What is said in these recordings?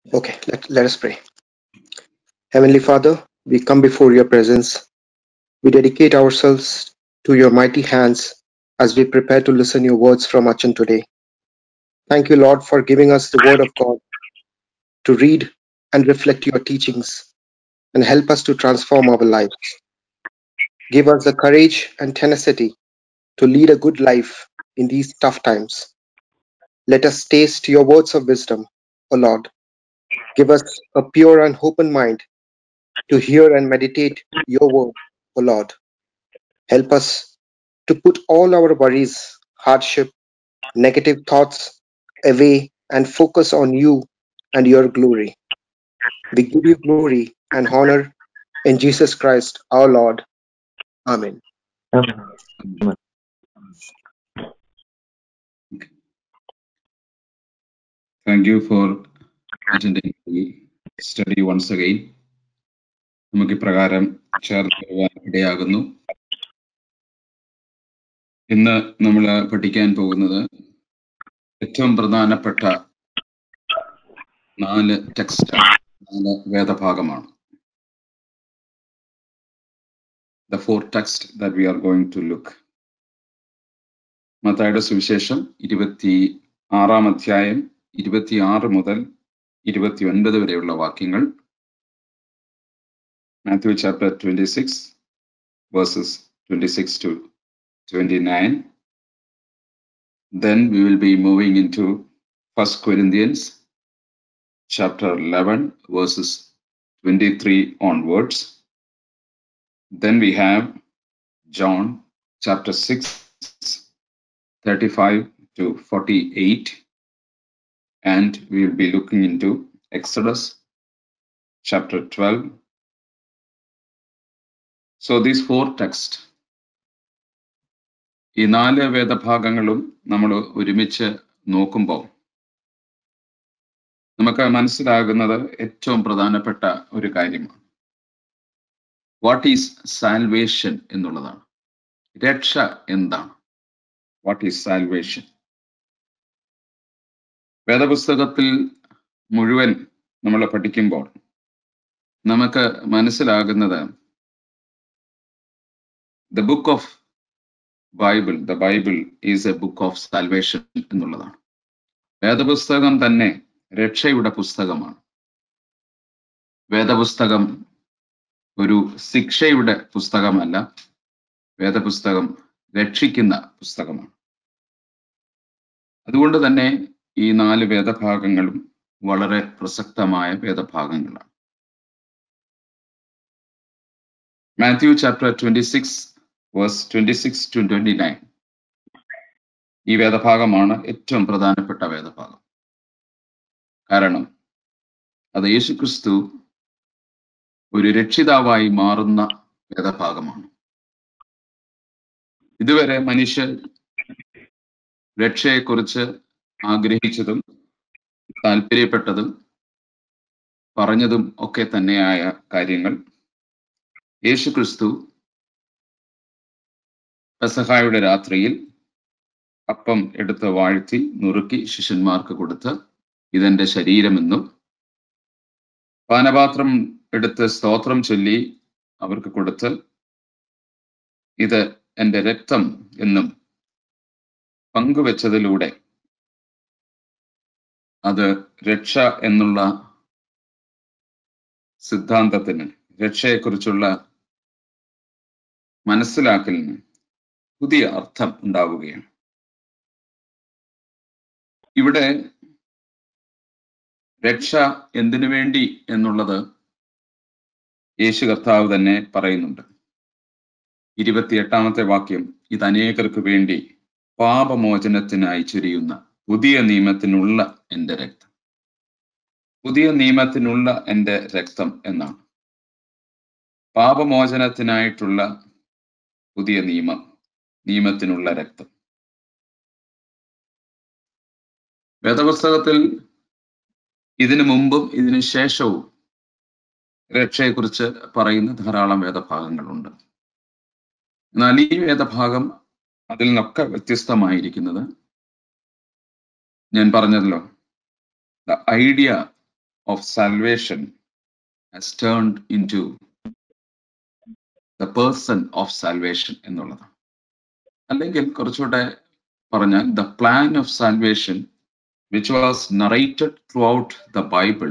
Okay, let, let us pray. Heavenly Father, we come before your presence. We dedicate ourselves to your mighty hands as we prepare to listen your words from Achan today. Thank you, Lord, for giving us the word of God to read and reflect your teachings and help us to transform our lives. Give us the courage and tenacity to lead a good life in these tough times. Let us taste your words of wisdom, O Lord. Give us a pure and open mind to hear and meditate your word, O Lord. Help us to put all our worries, hardship, negative thoughts away and focus on you and your glory. We give you glory and honor in Jesus Christ our Lord. Amen. Thank you for attending the study once again. നമുക്ക് ഇപ്രകാരം ചേർന്ന് വരുവാൻ ഇടയാകുന്നു ഇന്ന് നമ്മൾ പഠിക്കാൻ പോകുന്നത് ഏറ്റവും പ്രധാനപ്പെട്ട നാല് ടെക്സ്റ്റ് നാല് വേദഭാഗമാണ് the four text that we are going to look മത്തായുടെ സുവിശേഷം ഇരുപത്തി ആറാം അധ്യായം ഇരുപത്തിയാറ് മുതൽ ഇരുപത്തി ഒൻപത് വരെയുള്ള വാക്യങ്ങൾ Matthew chapter twenty six verses twenty six to twenty nine Then we will be moving into First Corinthians chapter 11 verses 23 onwards. Then we have John chapter 6 35 to 48 and we will be looking into Exodus chapter 12. So these four texts ഈ നാല് വേദഭാഗങ്ങളും നമ്മൾ ഒരുമിച്ച് നോക്കുമ്പോൾ നമുക്ക് മനസ്സിലാകുന്നത് ഏറ്റവും പ്രധാനപ്പെട്ട ഒരു കാര്യമാണ് വാട്ട് ഈസ് സാൽവേഷൻ എന്നുള്ളതാണ് രക്ഷ എന്താണ് വാട്ട് ഈസ് സാൽവേഷൻ വേദപുസ്തകത്തിൽ മുഴുവൻ നമ്മൾ പഠിക്കുമ്പോൾ നമുക്ക് മനസ്സിലാകുന്നത് the book of Bible the Bible is a book of salvation എന്നുള്ളതാണ് വേദപുസ്തകം തന്നെ രക്ഷയുടെ പുസ്തകമാണ് വേദപുസ്തകം ഒരു ശിക്ഷയുടെ പുസ്തകമല്ല വേദപുസ്തകം രക്ഷിക്കുന്ന പുസ്തകമാണ് അതുകൊണ്ട് തന്നെ ഈ നാല് വേദഭാഗങ്ങളും വളരെ പ്രസക്തമായ വേദഭാഗങ്ങളാണ് Matthew chapter twenty six verse twenty six to twenty nine ഈ വേദഭാഗമാണ് ഏറ്റവും പ്രധാനപ്പെട്ട വേദഭാഗം കാരണം അത് യേശുക്രിസ്തു ഒരു രക്ഷിതാവായി മാറുന്ന വേദഭാഗമാണ് ഇതുവരെ മനുഷ്യർ രക്ഷയെക്കുറിച്ച് ആഗ്രഹിച്ചതും താല്പര്യപ്പെട്ടതും പറഞ്ഞതും ഒക്കെ തന്നെയായ കാര്യങ്ങൾ യേശുക്രിസ്തു പെസഹായുടെ രാത്രിയിൽ അപ്പം എടുത്ത് വാഴ്ത്തി നുറുക്കി ശിഷ്യന്മാർക്ക് കൊടുത്ത് ഇതെന്റെ ശരീരമെന്നും പാനപാത്രം എടുത്ത് സ്തോത്രം ചൊല്ലി അവർക്ക് കൊടുത്ത് ഇത് എന്റെ രക്തം എന്നും പങ്കുവെച്ചതിലൂടെ അത് രക്ഷ എന്നുള്ള സിദ്ധാന്തത്തിന് രക്ഷയെക്കുറിച്ചുള്ള മനസ്സിലാക്കലിന് പുതിയ അർത്ഥം ഉണ്ടാവുകയാണ് ഇവിടെ രക്ഷ എന്തിനു വേണ്ടി എന്നുള്ളത് യേശു കർത്താവ് തന്നെ പറയുന്നുണ്ട് ഇരുപത്തിയെട്ടാമത്തെ വാക്യം ഇത് അനേകർക്ക് വേണ്ടി പാപമോചനത്തിനായി ചൊരിയുന്ന പുതിയ നിയമത്തിനുള്ള എൻ്റെ രക്തം പുതിയ നിയമത്തിനുള്ള എൻ്റെ രക്തം എന്നാണ് പാപമോചനത്തിനായിട്ടുള്ള പുതിയ നിയമം നിയമത്തിനുള്ള രക്തം വേദപുസ്തകത്തിൽ ഇതിനു മുമ്പും ഇതിനു ശേഷവും രക്ഷയെക്കുറിച്ച് പറയുന്ന ധാരാളം വേദഭാഗങ്ങളുണ്ട് എന്നാൽ ഈ വേദഭാഗം അതിൽ നിന്നൊക്കെ വ്യത്യസ്തമായിരിക്കുന്നത് ഞാൻ പറഞ്ഞല്ലോ the idea of salvation has turned into the person of salvation എന്നുള്ളതാണ് അല്ലെങ്കിൽ കുറച്ചുകൂടെ പറഞ്ഞാൽ the plan of salvation which was narrated throughout the Bible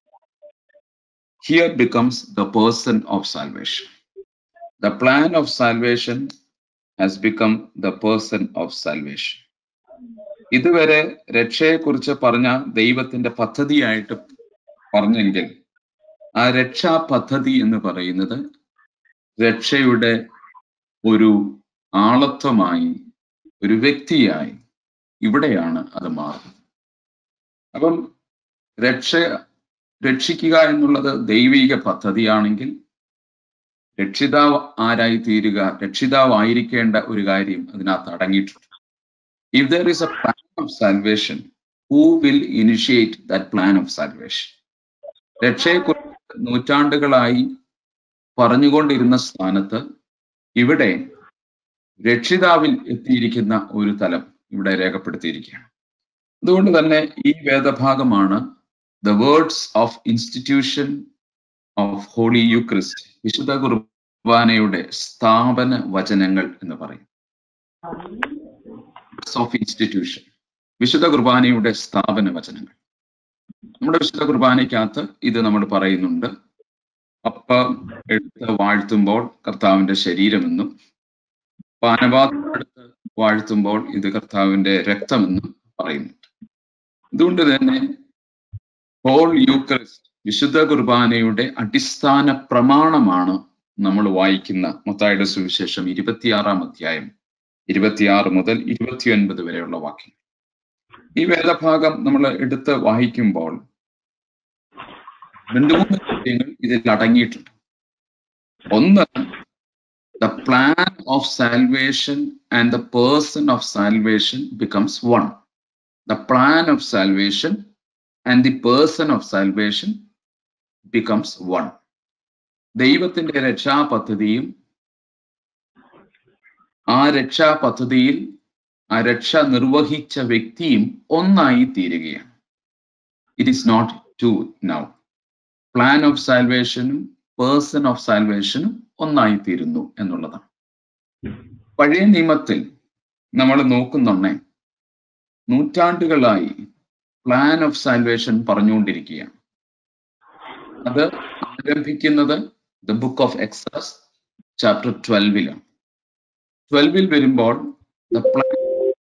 here becomes the person of salvation. The plan of salvation has become the person of salvation. ഇതുവരെ രക്ഷയെക്കുറിച്ച് പറഞ്ഞ ദൈവത്തിന്റെ പദ്ധതിയായിട്ട് പറഞ്ഞെങ്കിൽ ആ രക്ഷാ പദ്ധതി എന്ന് പറയുന്നത് രക്ഷയുടെ ഒരു ആളത്വമായി ഒരു വ്യക്തിയായി ഇവിടെയാണ് അത് മാറുന്നത് അപ്പം രക്ഷ രക്ഷിക്കുക എന്നുള്ളത് ദൈവിക പദ്ധതിയാണെങ്കിൽ രക്ഷിതാവ് ആരായി തീരുക രക്ഷിതാവായിരിക്കേണ്ട ഒരു കാര്യം അതിനകത്ത് അടങ്ങിയിട്ടുണ്ട് if there is a plan of salvation who will initiate that plan of salvation രക്ഷയെക്കുറിച്ച് നൂറ്റാണ്ടുകളായി പറഞ്ഞുകൊണ്ടിരുന്ന സ്ഥാനത്ത് ഇവിടെ രക്ഷിതാവിൽ എത്തിയിരിക്കുന്ന ഒരു തലം ഇവിടെ രേഖപ്പെടുത്തിയിരിക്കുകയാണ് അതുകൊണ്ട് തന്നെ ഈ വേദഭാഗമാണ് the words of institution of holy Eucharist വിശുദ്ധ കുർബാനയുടെ സ്ഥാപന വചനങ്ങൾ എന്ന് പറയും ഓഫ് ഇൻസ്റ്റിറ്റ്യൂഷൻ വിശുദ്ധ കുർബാനയുടെ സ്ഥാപന വചനങ്ങൾ നമ്മുടെ വിശുദ്ധ കുർബാനയ്ക്കകത്ത് ഇത് നമ്മൾ പറയുന്നുണ്ട് അപ്പം എടുത്ത് വാഴ്ത്തുമ്പോൾ കർത്താവിന്റെ ശരീരമെന്നും പാനപാത്രം എടുത്ത് വാഴ്ത്തുമ്പോൾ ഇത് കർത്താവിന്റെ രക്തമെന്നും പറയുന്നുണ്ട് അതുകൊണ്ട് തന്നെ ഹോൾ യൂക്രിസ്റ്റ് വിശുദ്ധ കുർബാനയുടെ അടിസ്ഥാന പ്രമാണമാണ് നമ്മൾ വായിക്കുന്ന മത്തായുടെ സുവിശേഷം ഇരുപത്തിയാറാം അധ്യായം ഇരുപത്തിയാറ് മുതൽ ഇരുപത്തിയൊൻപത് വരെയുള്ള വാക്യങ്ങൾ ഈ വേദഭാഗം നമ്മൾ എടുത്ത് വായിക്കുമ്പോൾ രണ്ടു മൂന്ന് കാര്യങ്ങൾ ഇതിൽ അടങ്ങിയിട്ടുണ്ട് ഒന്ന് the plan of salvation and the person of salvation becomes one the plan of salvation and the person of salvation becomes one ദൈവത്തിന്റെ രക്ഷാ പദ്ധതിയും ആ രക്ഷാ പദ്ധതിയിൽ ആ രക്ഷ നിർവഹിച്ച വ്യക്തിയും ഒന്നായി തീരുകയാണ് it is not two now plan of സാൽവേഷനും പേഴ്സൺ ഓഫ് സാൽവേഷനും ഒന്നായി തീരുന്നു എന്നുള്ളതാണ് പഴയ നിയമത്തിൽ നമ്മൾ നോക്കുന്നുണ്ണേ നൂറ്റാണ്ടുകളായി പ്ലാൻ ഓഫ് സാൽവേഷൻ പറഞ്ഞുകൊണ്ടിരിക്കുകയാണ് അത് ആരംഭിക്കുന്നത് the book of Exodus chapter ട്വൽവിലാണ് ട്വൽവിൽ വരുമ്പോൾ the plan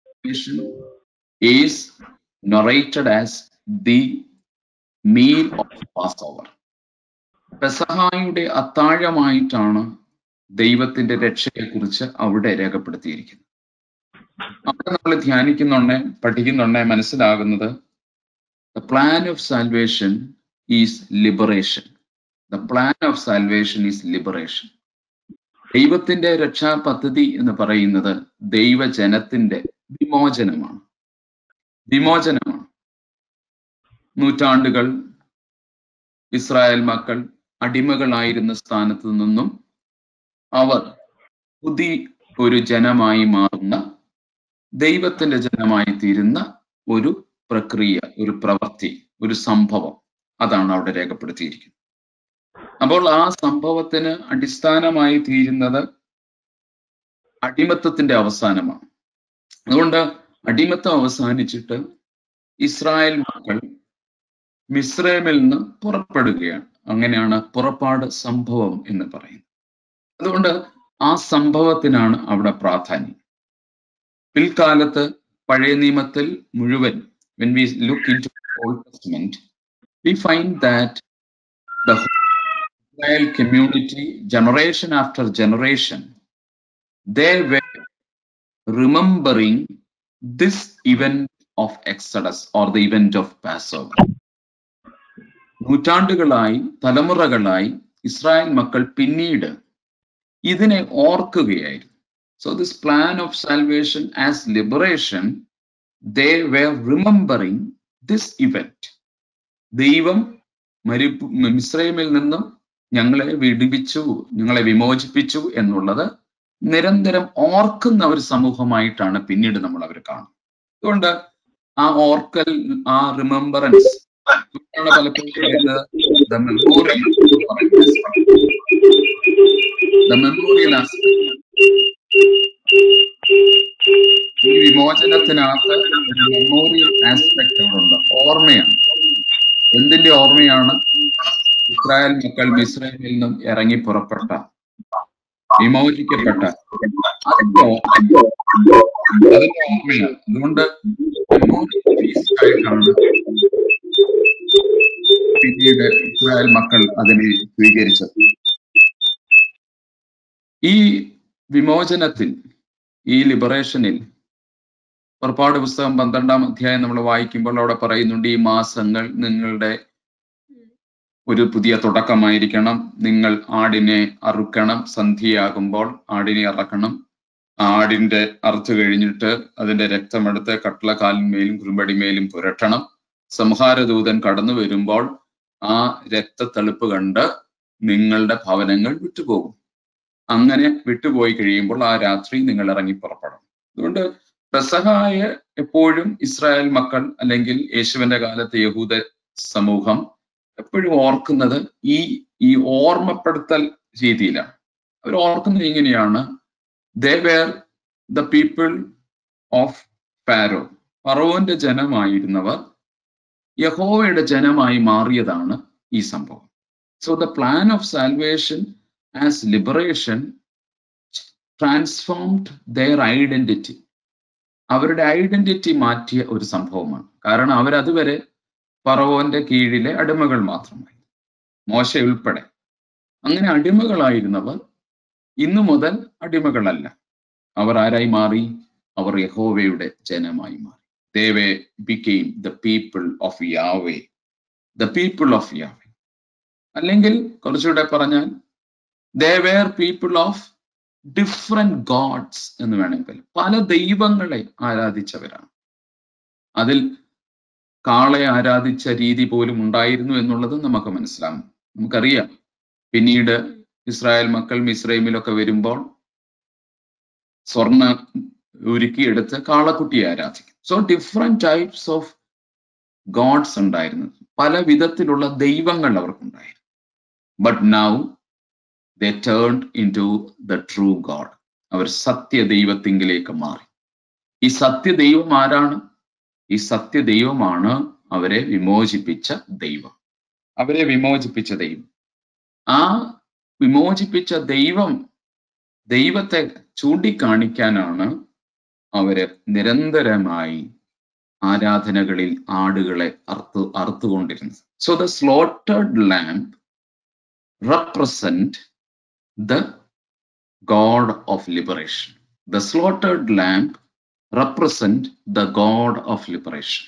is narrated as the meal of Passover പെസഹായുടെ അത്താഴമായിട്ടാണ് ദൈവത്തിന്റെ രക്ഷയെക്കുറിച്ച് അവിടെ രേഖപ്പെടുത്തിയിരിക്കുന്നത് അവിടെ നമ്മൾ ധ്യാനിക്കുന്നുണ്ടെ പഠിക്കുന്നുണ്ടെ മനസ്സിലാകുന്നത് the plan of salvation is liberation the plan of salvation is liberation ദൈവത്തിന്റെ രക്ഷാ പദ്ധതി എന്ന് പറയുന്നത് ദൈവജനത്തിന്റെ വിമോചനമാണ് വിമോചനമാണ് നൂറ്റാണ്ടുകൾ ഇസ്രായേൽ മക്കൾ അടിമകളായിരുന്ന സ്ഥാനത്ത് നിന്നും അവർ പുതിയ ഒരു ജനമായി മാറുന്ന ദൈവത്തിന്റെ ജനമായി തീരുന്ന ഒരു പ്രക്രിയ ഒരു പ്രവൃത്തി ഒരു സംഭവം അതാണ് അവിടെ രേഖപ്പെടുത്തിയിരിക്കുന്നത് അപ്പോൾ ആ സംഭവത്തിന് അടിസ്ഥാനമായി തീരുന്നത് അടിമത്തത്തിന്റെ അവസാനമാണ് അതുകൊണ്ട് അടിമത്തം അവസാനിച്ചിട്ട് ഇസ്രായേൽ മക്കൾ മിസ്രൈമിൽ നിന്ന് പുറപ്പെടുകയാണ് അങ്ങനെയാണ് പുറപ്പാട് സംഭവം എന്ന് പറയുന്നത് അതുകൊണ്ട് ആ സംഭവത്തിനാണ് അവിടെ പ്രാധാന്യം പിൽക്കാലത്ത് പഴയ നിയമത്തിൽ മുഴുവൻ when we look into Old Testament, we find that the Israel community, generation after generation, they were remembering this event of Exodus or the event of Passover. നൂറ്റാണ്ടുകളായി തലമുറകളായി ഇസ്രായേൽ മക്കൾ പിന്നീട് ഇതിനെ ഓർക്കുകയായിരുന്നു so this plan of salvation as liberation they were remembering this event ദൈവം മരു മിശ്രൈമിൽ നിന്നും ഞങ്ങളെ വിടുവിച്ചു ഞങ്ങളെ വിമോചിപ്പിച്ചു എന്നുള്ളത് നിരന്തരം ഓർക്കുന്ന ഒരു സമൂഹമായിട്ടാണ് പിന്നീട് നമ്മൾ അവർ കാണുന്നത് അതുകൊണ്ട് ആ ഓർക്കൽ ആ റിമെമ്പറൻസ് അതുകൊണ്ടാണ് പലപ്പോഴും പറയുന്നത് ദ മെമ്മോറിയൽ ദ മെമ്മോറിയൽ ഈ വിമോചനത്തിനകത്ത് ഒരു മെമ്മോറിയൽ ആസ്പെക്ട് അവിടെ ഉണ്ട് ഓർമ്മയാണ് എന്തിന്റെ ഓർമ്മയാണ് ഇസ്രായേൽ മക്കൾ മിസ്രൈമിൽ നിന്നും ഇറങ്ങി പുറപ്പെട്ട വിമോചിക്കപ്പെട്ട അതിന്റെ ഓർമ്മ അതിന്റെ ഓർമ്മയാണ് അതുകൊണ്ട് മെമ്മോറിയൽ ഫീസ്റ്റ് ആയിട്ടാണ് പിന്നീട് ഇസ്രായേൽ മക്കൾ അതിനെ സ്വീകരിച്ചത് ഈ വിമോചനത്തിൽ ഈ ലിബറേഷനിൽ പുറപ്പാട് പുസ്തകം പന്ത്രണ്ടാം അധ്യായം നമ്മൾ വായിക്കുമ്പോൾ അവിടെ പറയുന്നുണ്ട് ഈ മാസങ്ങൾ നിങ്ങളുടെ ഒരു പുതിയ തുടക്കമായിരിക്കണം നിങ്ങൾ ആടിനെ അറുക്കണം സന്ധ്യയാകുമ്പോൾ ആടിനെ അറക്കണം ആടിന്റെ അറുത്തു കഴിഞ്ഞിട്ട് അതിന്റെ രക്തമെടുത്ത് കട്ടളക്കാലിന്മേലും കുറുമ്പടിമേലും പുരട്ടണം സംഹാരദൂതൻ കടന്നു വരുമ്പോൾ ആ രക്തത്തെളുപ്പ് കണ്ട് നിങ്ങളുടെ ഭവനങ്ങൾ വിട്ടുപോകും അങ്ങനെ വിട്ടുപോയി കഴിയുമ്പോൾ ആ രാത്രി നിങ്ങൾ ഇറങ്ങി പുറപ്പെടണം അതുകൊണ്ട് പെസഹായ എപ്പോഴും ഇസ്രായേൽ മക്കൾ അല്ലെങ്കിൽ യേശുവിന്റെ കാലത്തെ യഹൂദ സമൂഹം എപ്പോഴും ഓർക്കുന്നത് ഈ ഈ ഓർമ്മപ്പെടുത്തൽ രീതിയിലാണ് അവർ ഓർക്കുന്നത് ഇങ്ങനെയാണ് they were the people of Pharaoh ഫറോന്റെ ജനമായിരുന്നവർ യഹോവയുടെ ജനമായി മാറിയതാണ് ഈ സംഭവം so the plan of salvation as liberation transformed their identity അവരുടെ ഐഡന്റിറ്റി മാറ്റിയ ഒരു സംഭവമാണ് കാരണം അവരതുവരെ ഫറവോന്റെ കീഴിലെ അടിമകൾ മാത്രമായി മോശ ഉൾപ്പെടെ അങ്ങനെ അടിമകളായിരുന്നവർ ഇന്നു മുതൽ അടിമകളല്ല അവർ ആരായി മാറി അവർ യഹോവയുടെ ജനമായി മാറി they were became the people of Yahweh the people of Yahweh അല്ലെങ്കിൽ കുറച്ചുകൂടെ പറഞ്ഞാൽ they were people of different gods എന്ന് വേണമെങ്കിൽ പല ദൈവങ്ങളെ ആരാധിച്ചവരാണ് അതിൽ കാളെ ആരാധിച്ച രീതി പോലും ഉണ്ടായിരുന്നു എന്നുള്ളത് നമുക്ക് മനസ്സിലാവും നമുക്കറിയാം പിന്നീട് ഇസ്രായേൽ മക്കൾ മിസ്രൈമിലൊക്കെ വരുമ്പോൾ സ്വർണ്ണ ഉരുക്കിയെടുത്ത് കാളക്കുട്ടിയെ ആരാധിക്കും so different types of gods ഉണ്ടായിരുന്നു പല വിധത്തിലുള്ള ദൈവങ്ങൾ അവർക്കുണ്ടായിരുന്നു but now the turn into the true God അവർ സത്യദൈവത്തിങ്കിലേക്ക് മാറി ഈ സത്യദൈവം ആരാണ് ഈ സത്യദൈവമാണ് അവരെ വിമോചിപ്പിച്ച ദൈവം അവരെ വിമോചിപ്പിച്ച ദൈവം ആ വിമോചിപ്പിച്ച ദൈവം ദൈവത്തെ ചൂണ്ടിക്കാണിക്കാനാണ് അവര് നിരന്തരമായി ആരാധനകളിൽ ആടുകളെ അറുത്തു അറുത്തുകൊണ്ടിരുന്നത് so the slaughtered lamb represent the God of liberation the slaughtered lamb represent the God of liberation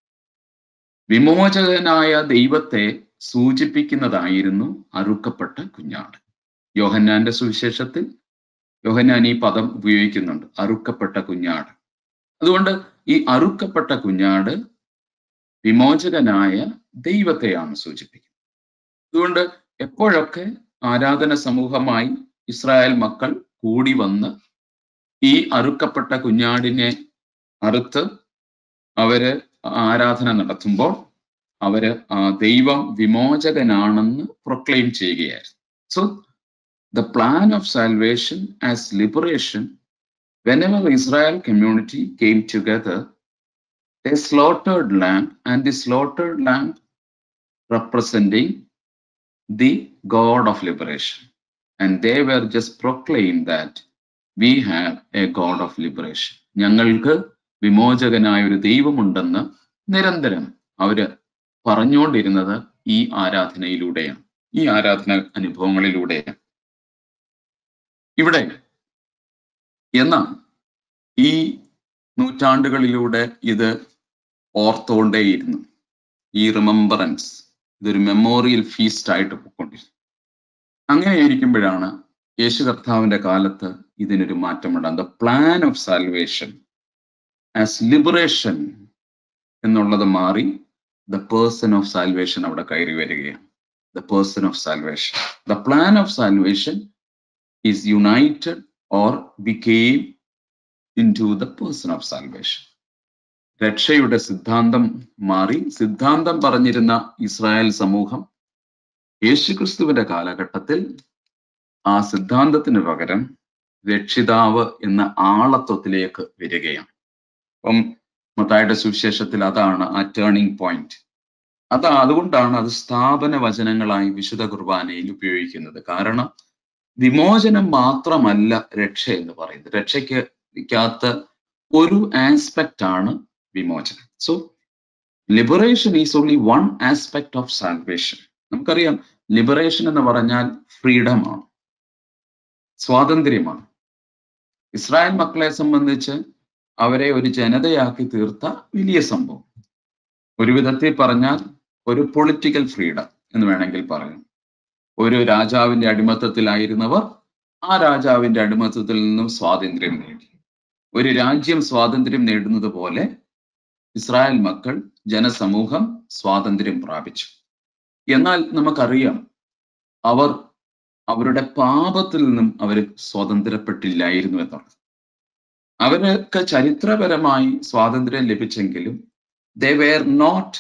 വിമോചകനായ ദൈവത്തെ സൂചിപ്പിക്കുന്നതായിരുന്നു അറുക്കപ്പെട്ട കുഞ്ഞാട് യോഹന്നാന്റെ സുവിശേഷത്തിൽ യോഹന്നാൻ ഈ പദം ഉപയോഗിക്കുന്നുണ്ട് അറുക്കപ്പെട്ട കുഞ്ഞാട് അതുകൊണ്ട് ഈ അറുക്കപ്പെട്ട കുഞ്ഞാട് വിമോചകനായ ദൈവത്തെയാണ് സൂചിപ്പിക്കുന്നത് അതുകൊണ്ട് എപ്പോഴൊക്കെ ആരാധന സമൂഹമായി ഇസ്രായേൽ മക്കൾ കൂടി വന്ന് ഈ അറുക്കപ്പെട്ട കുഞ്ഞാടിനെ അറുത്ത് അവര് ആരാധന നടത്തുമ്പോൾ അവര് ആ ദൈവം വിമോചകനാണെന്ന് പ്രൊക്ലെയിം ചെയ്യുകയായിരുന്നു so the plan of salvation as liberation whenever Israel community came together, they slaughtered lamb and the slaughtered lamb representing the God of liberation. And they were just proclaimed that we have a God of liberation. ഞങ്ങൾക്ക് വിമോചകനായ ഒരു ദൈവമുണ്ടെന്ന് നിരന്തരം അവര് പറഞ്ഞുകൊണ്ടിരുന്നത് ഈ ആരാധനയിലൂടെയാണ് ഈ ആരാധന അനുഭവങ്ങളിലൂടെയാണ് ഇവിടെ എന്നാൽ ഈ നൂറ്റാണ്ടുകളിലൂടെ ഇത് ഓർത്തുകൊണ്ടേയിരുന്നു ഈ റിമംബറൻസ് ഇതൊരു മെമ്മോറിയൽ ഫീസ്റ്റ് ആയിട്ട് പോയിക്കൊണ്ടിരുന്നു അങ്ങനെ ഇരിക്കുമ്പോഴാണ് യേശു കർത്താവിന്റെ കാലത്ത് ഇതിനൊരു മാറ്റമുണ്ടാകും the plan of salvation as liberation എന്നുള്ളത് മാറി ദ പേഴ്സൺ ഓഫ് സാൽവേഷൻ അവിടെ കയറി വരികയാണ് the person of salvation the plan of salvation is united or became into the person of salvation. രക്ഷയുടെ സിദ്ധാന്തം മാറി സിദ്ധാന്തം പറഞ്ഞിരുന്ന ഇസ്രായേൽ സമൂഹം യേശുക്രിസ്തുവിന്റെ കാലഘട്ടത്തിൽ ആ സിദ്ധാന്തത്തിന് പകരം രക്ഷിതാവ് എന്ന ആളത്വത്തിലേക്ക് വരികയാണ് അപ്പം മത്തായുടെ സുവിശേഷത്തിൽ അതാണ് ആ ടേണിംഗ് പോയിന്റ് അത് അതുകൊണ്ടാണ് അത് സ്ഥാപന വചനങ്ങളായി വിശുദ്ധ കുർബാനയിൽ ഉപയോഗിക്കുന്നത് കാരണം വിമോചനം മാത്രമല്ല രക്ഷ എന്ന് പറയുന്നത് രക്ഷയ്ക്ക് ക്കാത്ത ഒരു ആസ്പെക്റ്റ് ആണ് വിമോചനം so liberation is only one aspect of salvation നമുക്കറിയാം ലിബറേഷൻ എന്ന് പറഞ്ഞാൽ ഫ്രീഡമാണ് സ്വാതന്ത്ര്യമാണ് ഇസ്രായേൽ മക്കളെ സംബന്ധിച്ച് അവരെ ഒരു ജനതയാക്കി തീർത്ത വലിയ സംഭവം ഒരു വിധത്തിൽ പറഞ്ഞാൽ ഒരു പൊളിറ്റിക്കൽ ഫ്രീഡം എന്ന് വേണമെങ്കിൽ പറയാം ഒരു രാജാവിന്റെ അടിമത്തത്തിലായിരുന്നവർ ആ രാജാവിന്റെ അടിമത്തത്തിൽ നിന്നും സ്വാതന്ത്ര്യം നേടി ഒരു രാജ്യം സ്വാതന്ത്ര്യം നേടുന്നത് പോലെ ഇസ്രായേൽ മക്കൾ ജനസമൂഹം സ്വാതന്ത്ര്യം പ്രാപിച്ചു എന്നാൽ നമുക്കറിയാം അവർ അവരുടെ പാപത്തിൽ നിന്നും അവർ സ്വാതന്ത്ര്യപ്പെട്ടില്ലായിരുന്നു എന്നുള്ളത് അവർക്ക് ചരിത്രപരമായി സ്വാതന്ത്ര്യം ലഭിച്ചെങ്കിലും they were not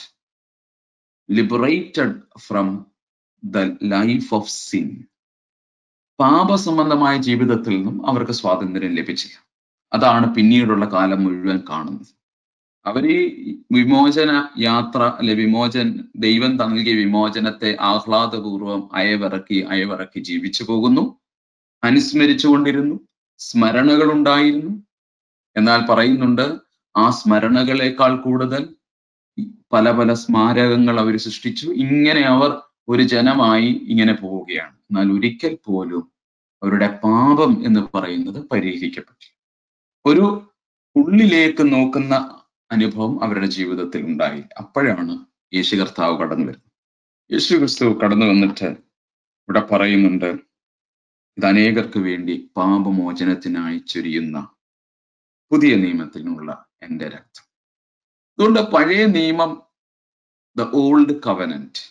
liberated from the life of sin പാപസംബന്ധമായ ജീവിതത്തിൽ നിന്നും അവർക്ക് സ്വാതന്ത്ര്യം ലഭിച്ചില്ല അതാണ് പിന്നീടുള്ള കാലം മുഴുവൻ കാണുന്നത് അവർ ഈ വിമോചന യാത്ര അല്ലെ വിമോചൻ ദൈവം നൽകിയ വിമോചനത്തെ ആഹ്ലാദപൂർവം അയവിറക്കി അയവിറക്കി ജീവിച്ചു പോകുന്നു അനുസ്മരിച്ചുകൊണ്ടിരുന്നു സ്മരണകൾ ഉണ്ടായിരുന്നു എന്നാൽ പറയുന്നുണ്ട് ആ സ്മരണകളെക്കാൾ കൂടുതൽ പല പല സ്മാരകങ്ങൾ അവർ സൃഷ്ടിച്ചു ഇങ്ങനെ അവർ ഒരു ജനമായി ഇങ്ങനെ പോവുകയാണ് എന്നാൽ ഒരിക്കൽ പോലും അവരുടെ പാപം എന്ന് പറയുന്നത് പരിഹരിക്കപ്പെട്ടു ഒരു ഉള്ളിലേക്ക് നോക്കുന്ന അനുഭവം അവരുടെ ജീവിതത്തിൽ ഉണ്ടായി അപ്പോഴാണ് യേശു കർത്താവ് കടന്നു വരുന്നത് യേശു ക്രിസ്തു കടന്നു വന്നിട്ട് ഇവിടെ പറയുന്നുണ്ട് ഇത് അനേകർക്ക് വേണ്ടി പാപമോചനത്തിനായി ചൊരിയുന്ന പുതിയ നിയമത്തിനുള്ള എൻ്റെ രക്തം അതുകൊണ്ട് പഴയ നിയമം ദ ഓൾഡ് കവനന്റ്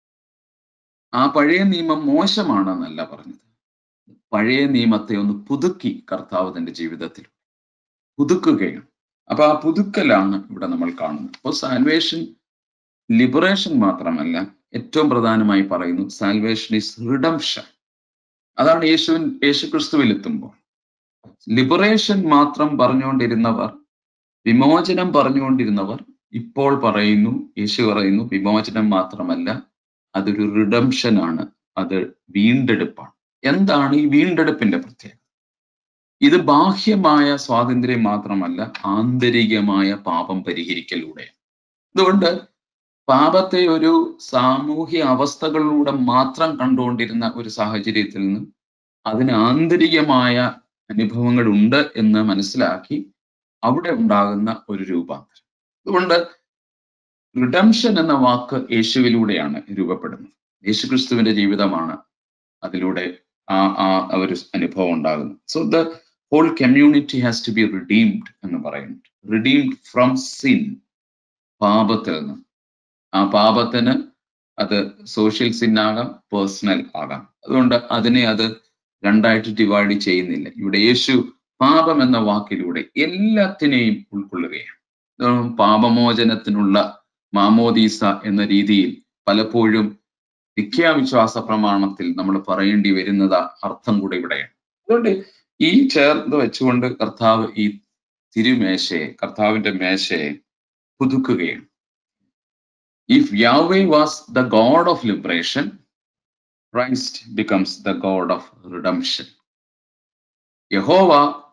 ആ പഴയ നിയമം മോശമാണെന്നല്ല പറഞ്ഞത് പഴയ നിയമത്തെ ഒന്ന് പുതുക്കി കർത്താവ് തന്റെ ജീവിതത്തിൽ പുതുക്കുകയാണ് അപ്പൊ ആ പുതുക്കലാണ് ഇവിടെ നമ്മൾ കാണുന്നത് അപ്പോൾ സാൽവേഷൻ ലിബറേഷൻ മാത്രമല്ല ഏറ്റവും പ്രധാനമായി പറയുന്നു സാൽവേഷൻ ഈസ് റിഡംഷൻ അതാണ് യേശുവിൻ യേശു ക്രിസ്തുവിൽ എത്തുമ്പോൾ ലിബറേഷൻ മാത്രം പറഞ്ഞുകൊണ്ടിരുന്നവർ വിമോചനം പറഞ്ഞുകൊണ്ടിരുന്നവർ ഇപ്പോൾ പറയുന്നു യേശു പറയുന്നു വിമോചനം മാത്രമല്ല അതൊരു റിഡംഷൻ ആണ് അത് വീണ്ടെടുപ്പാണ് എന്താണ് ഈ വീണ്ടെടുപ്പിന്റെ പ്രത്യേകത ഇത് ബാഹ്യമായ സ്വാതന്ത്ര്യം മാത്രമല്ല ആന്തരികമായ പാപം പരിഹരിക്കലൂടെ അതുകൊണ്ട് പാപത്തെ ഒരു സാമൂഹ്യ അവസ്ഥകളിലൂടെ മാത്രം കണ്ടുകൊണ്ടിരുന്ന ഒരു സാഹചര്യത്തിൽ നിന്ന് അതിന് ആന്തരികമായ അനുഭവങ്ങൾ ഉണ്ട് എന്ന് മനസ്സിലാക്കി അവിടെ ഉണ്ടാകുന്ന ഒരു രൂപാന്തരം അതുകൊണ്ട് റിഡംഷൻ എന്ന വാക്ക് യേശുവിലൂടെയാണ് രൂപപ്പെടുന്നത് യേശുക്രിസ്തുവിന്റെ ജീവിതമാണ് അതിലൂടെ ആ ആ ഒരു അനുഭവം ഉണ്ടാകുന്നത് so the whole community has to be redeemed എന്ന് പറയുന്നുണ്ട് റിഡീംഡ് ഫ്രം സിൻ പാപത്തിൽ നിന്ന് ആ പാപത്തിന് അത് സോഷ്യൽ സിൻ ആകാം പേഴ്സണൽ ആകാം അതുകൊണ്ട് അതിനെ അത് രണ്ടായിട്ട് ഡിവൈഡ് ചെയ്യുന്നില്ല ഇവിടെ യേശു പാപം എന്ന വാക്കിലൂടെ എല്ലാത്തിനെയും ഉൾക്കൊള്ളുകയാണ് പാപമോചനത്തിനുള്ള മാമോദീസ എന്ന രീതിയിൽ പലപ്പോഴും നിഖ്യാവിശ്വാസ പ്രമാണത്തിൽ നമ്മൾ പറയേണ്ടി വരുന്നത് അർത്ഥം കൂടെ ഇവിടെയാണ് അതുകൊണ്ട് ഈ ചേർത്ത് വെച്ചുകൊണ്ട് കർത്താവ് ഈ തിരുമേശയെ കർത്താവിന്റെ മേശയെ പുതുക്കുകയാണ് if Yahweh was the God of liberation Christ becomes the God of redemption യഹോവ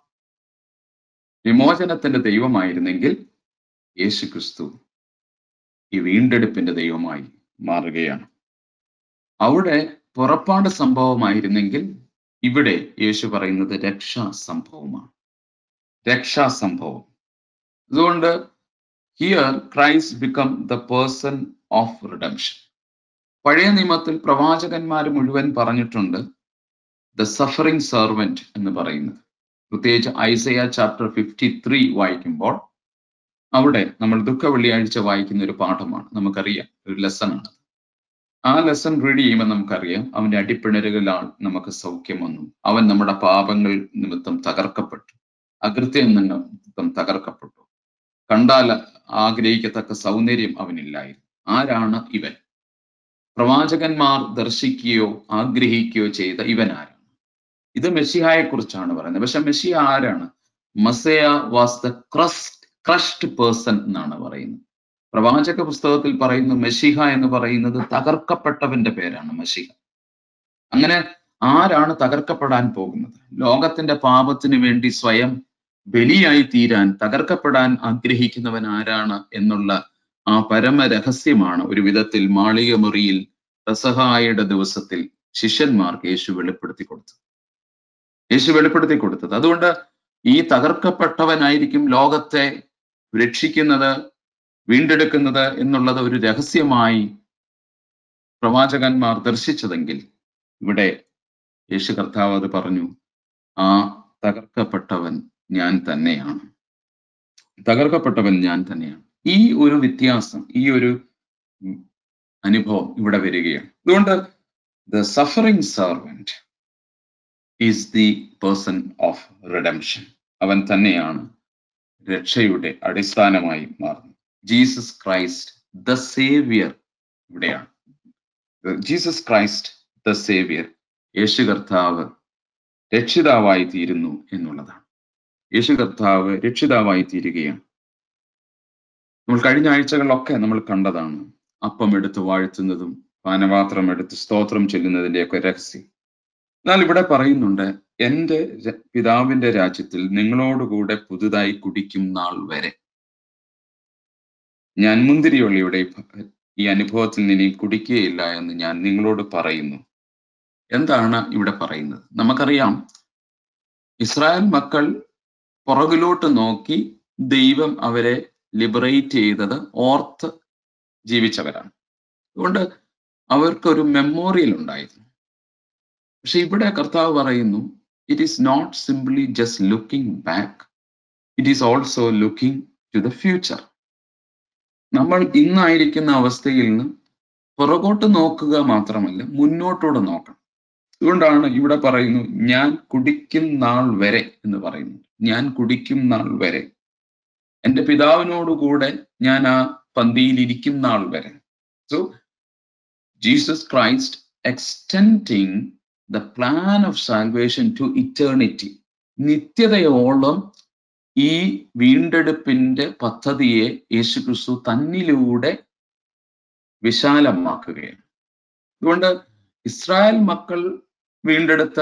വിമോചനത്തിന്റെ ദൈവമായിരുന്നെങ്കിൽ യേശു ക്രിസ്തു ഈ വീണ്ടെടുപ്പിന്റെ ദൈവമായി മാറുകയാണ് അവിടെ പുറപ്പാട് സംഭവമായിരുന്നെങ്കിൽ ഇവിടെ യേശു പറയുന്നത് രക്ഷാ സംഭവമാണ് രക്ഷാ സംഭവം അതുകൊണ്ട് here Christ become the person of redemption പഴയ നിയമത്തിൽ പ്രവാചകന്മാർ മുഴുവൻ പറഞ്ഞിട്ടുണ്ട് ദ സഫറിംഗ് സെർവൻറ്റ് എന്ന് പറയുന്നത് പ്രത്യേകിച്ച് ഐസയ ചാപ്റ്റർ ഫിഫ്റ്റി ത്രീ വായിക്കുമ്പോൾ അവിടെ നമ്മൾ ദുഃഖ വെള്ളിയാഴ്ച വായിക്കുന്ന ഒരു പാഠമാണ് നമുക്കറിയാം ഒരു ലെസൺ ആണ് ആ ലെസൺ റീഡ് ചെയ്യുമ്പോൾ നമുക്കറിയാം അവന്റെ അടിപ്പിണരുകളാൽ നമുക്ക് സൗഖ്യം വന്നു അവൻ നമ്മുടെ പാപങ്ങൾ നിമിത്തം തകർക്കപ്പെട്ടു അകൃത്യം നിമിത്തം തകർക്കപ്പെട്ടു കണ്ടാൽ ആഗ്രഹിക്കത്തക്ക സൗന്ദര്യം അവനില്ലായിരുന്നു ആരാണ് ഇവൻ പ്രവാചകന്മാർ ദർശിക്കുകയോ ആഗ്രഹിക്കുകയോ ചെയ്ത ഇവൻ ആരാണ് ഇത് മെസ്സിഹായെ കുറിച്ചാണ് പറയുന്നത് പക്ഷെ മെസ്സിയ ആരാണ് മസയ വാസ് ദ ക്രസ്റ്റ് ക്രഷ്ഡ് പേഴ്സൺ എന്നാണ് പറയുന്നത് പ്രവാചക പുസ്തകത്തിൽ പറയുന്ന മെസ്സിഹ എന്ന് പറയുന്നത് തകർക്കപ്പെട്ടവന്റെ പേരാണ് മെസ്സിഹ അങ്ങനെ ആരാണ് തകർക്കപ്പെടാൻ പോകുന്നത് ലോകത്തിന്റെ പാപത്തിന് വേണ്ടി സ്വയം ബലിയായി തീരാൻ തകർക്കപ്പെടാൻ ആഗ്രഹിക്കുന്നവൻ ആരാണ് എന്നുള്ള ആ പരമ രഹസ്യമാണ് ഒരു വിധത്തിൽ മാളികമുറിയിൽ റസഹായുടെ ദിവസത്തിൽ ശിഷ്യന്മാർക്ക് യേശു വെളിപ്പെടുത്തി കൊടുത്തത് യേശു വെളിപ്പെടുത്തി കൊടുത്തത് അതുകൊണ്ട് ഈ തകർക്കപ്പെട്ടവനായിരിക്കും ലോകത്തെ രക്ഷിക്കുന്നത് വീണ്ടെടുക്കുന്നത് എന്നുള്ളത് ഒരു രഹസ്യമായി പ്രവാചകന്മാർ ദർശിച്ചതെങ്കിൽ ഇവിടെ യേശു കർത്താവ് അത് പറഞ്ഞു ആ തകർക്കപ്പെട്ടവൻ ഞാൻ തന്നെയാണ് തകർക്കപ്പെട്ടവൻ ഞാൻ തന്നെയാണ് ഈ ഒരു വ്യത്യാസം ഈ ഒരു ഉം, അനുഭവം ഇവിടെ വരികയാണ് അതുകൊണ്ട് the suffering servant is the person of redemption അവൻ തന്നെയാണ് രക്ഷയുടെ അടിസ്ഥാനമായി മാറുന്നത് ജീസസ് ക്രൈസ്റ്റ് ദ സേവിയർ ഇവിടെയാണ് ജീസസ് ക്രൈസ്റ്റ് ദ സേവിയർ യേശു കർത്താവ് രക്ഷിതാവായി തീരുന്നു എന്നുള്ളതാണ് യേശു കർത്താവ് രക്ഷിതാവായി തീരുകയാണ് നമ്മൾ കഴിഞ്ഞ ആഴ്ചകളിലൊക്കെ നമ്മൾ കണ്ടതാണ് അപ്പം എടുത്ത് വാഴ്ത്തുന്നതും പാനപാത്രം എടുത്ത് സ്തോത്രം ചെല്ലുന്നതിന്റെയൊക്കെ രഹസ്യം എന്നാൽ ഇവിടെ പറയുന്നുണ്ട് എന്റെ ര- പിതാവിന്റെ രാജ്യത്തിൽ നിങ്ങളോടുകൂടെ പുതുതായി കുടിക്കും നാൾ വരെ ഞാൻ മുന്തിരിയൊള്ളിയുടെ ഈ ഭ- ഈ അനുഭവത്തിൽ നിന്ന് ഇനി കുടിക്കുകയില്ല എന്ന് ഞാൻ നിങ്ങളോട് പറയുന്നു എന്താണ് ഇവിടെ പറയുന്നത് നമുക്കറിയാം ഇസ്രായേൽ മക്കൾ പുറകിലോട്ട് നോക്കി ദൈവം അവരെ ലിബറേറ്റ് ചെയ്തത് ഓർത്ത് ജീവിച്ചവരാണ് അതുകൊണ്ട് അവർക്കൊരു മെമ്മോറിയൽ ഉണ്ടായിരുന്നു പക്ഷെ ഇവിടെ കർത്താവ് പറയുന്നു it is not simply just looking back it is also looking to the future നമ്മൾ ഇന്നായിരിക്കുന്ന അവസ്ഥയിൽ നിന്ന് പുറകോട്ട് നോക്കുക മാത്രമല്ല മുന്നോട്ടൂടെ നോക്കണം അതുകൊണ്ടാണ് ഇവിടെ പറയുന്നു ഞാൻ കുടിക്കും നാൾ വരെ എന്ന് പറയുന്നു ഞാൻ കുടിക്കും നാൾ വരെ എൻ്റെ പിതാവിനോടുകൂടെ ഞാൻ ആ പന്തിയിൽ ഇരിക്കും നാൾ വരെ so Jesus Christ extending the plan of salvation to eternity നിത്യതയോളം ഈ വീണ്ടെടുപ്പിന്റെ പദ്ധതിയെ യേശുക്രിസ്തു തന്നിലൂടെ വിശാലമാക്കുകയാണ് അതുകൊണ്ട് ഇസ്രായേൽ മക്കൾ വീണ്ടെടുത്ത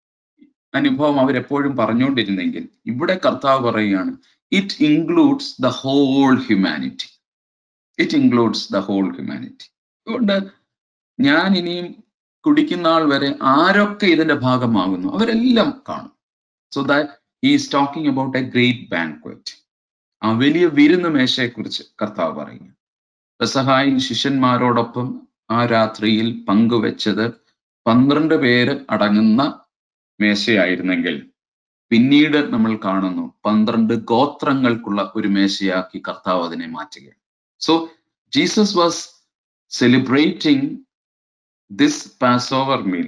അനുഭവം അവരെപ്പോഴും പറഞ്ഞുകൊണ്ടിരുന്നെങ്കിൽ ഇവിടെ കർത്താവ് പറയുകയാണ് it includes the whole humanity it includes the whole humanity അതുകൊണ്ട് ഞാൻ ഇനിയും കുടിക്കുന്ന ആൾ വരെ ആരൊക്കെ ഇതിന്റെ ഭാഗമാകുന്നു അവരെല്ലാം കാണും so that he is talking about a great banquet ആ വലിയ വിരുന്ന് മേശയെക്കുറിച്ച് കർത്താവ് പറയുന്നു പെസഹായിൽ ശിഷ്യന്മാരോടൊപ്പം ആ രാത്രിയിൽ പങ്കുവെച്ചത് പന്ത്രണ്ട് പേര് അടങ്ങുന്ന മേശയായിരുന്നെങ്കിൽ പിന്നീട് നമ്മൾ കാണുന്നു പന്ത്രണ്ട് ഗോത്രങ്ങൾക്കുള്ള ഒരു മേശയാക്കി കർത്താവ് അതിനെ മാറ്റുകയാണ് so Jesus was celebrating this Passover meal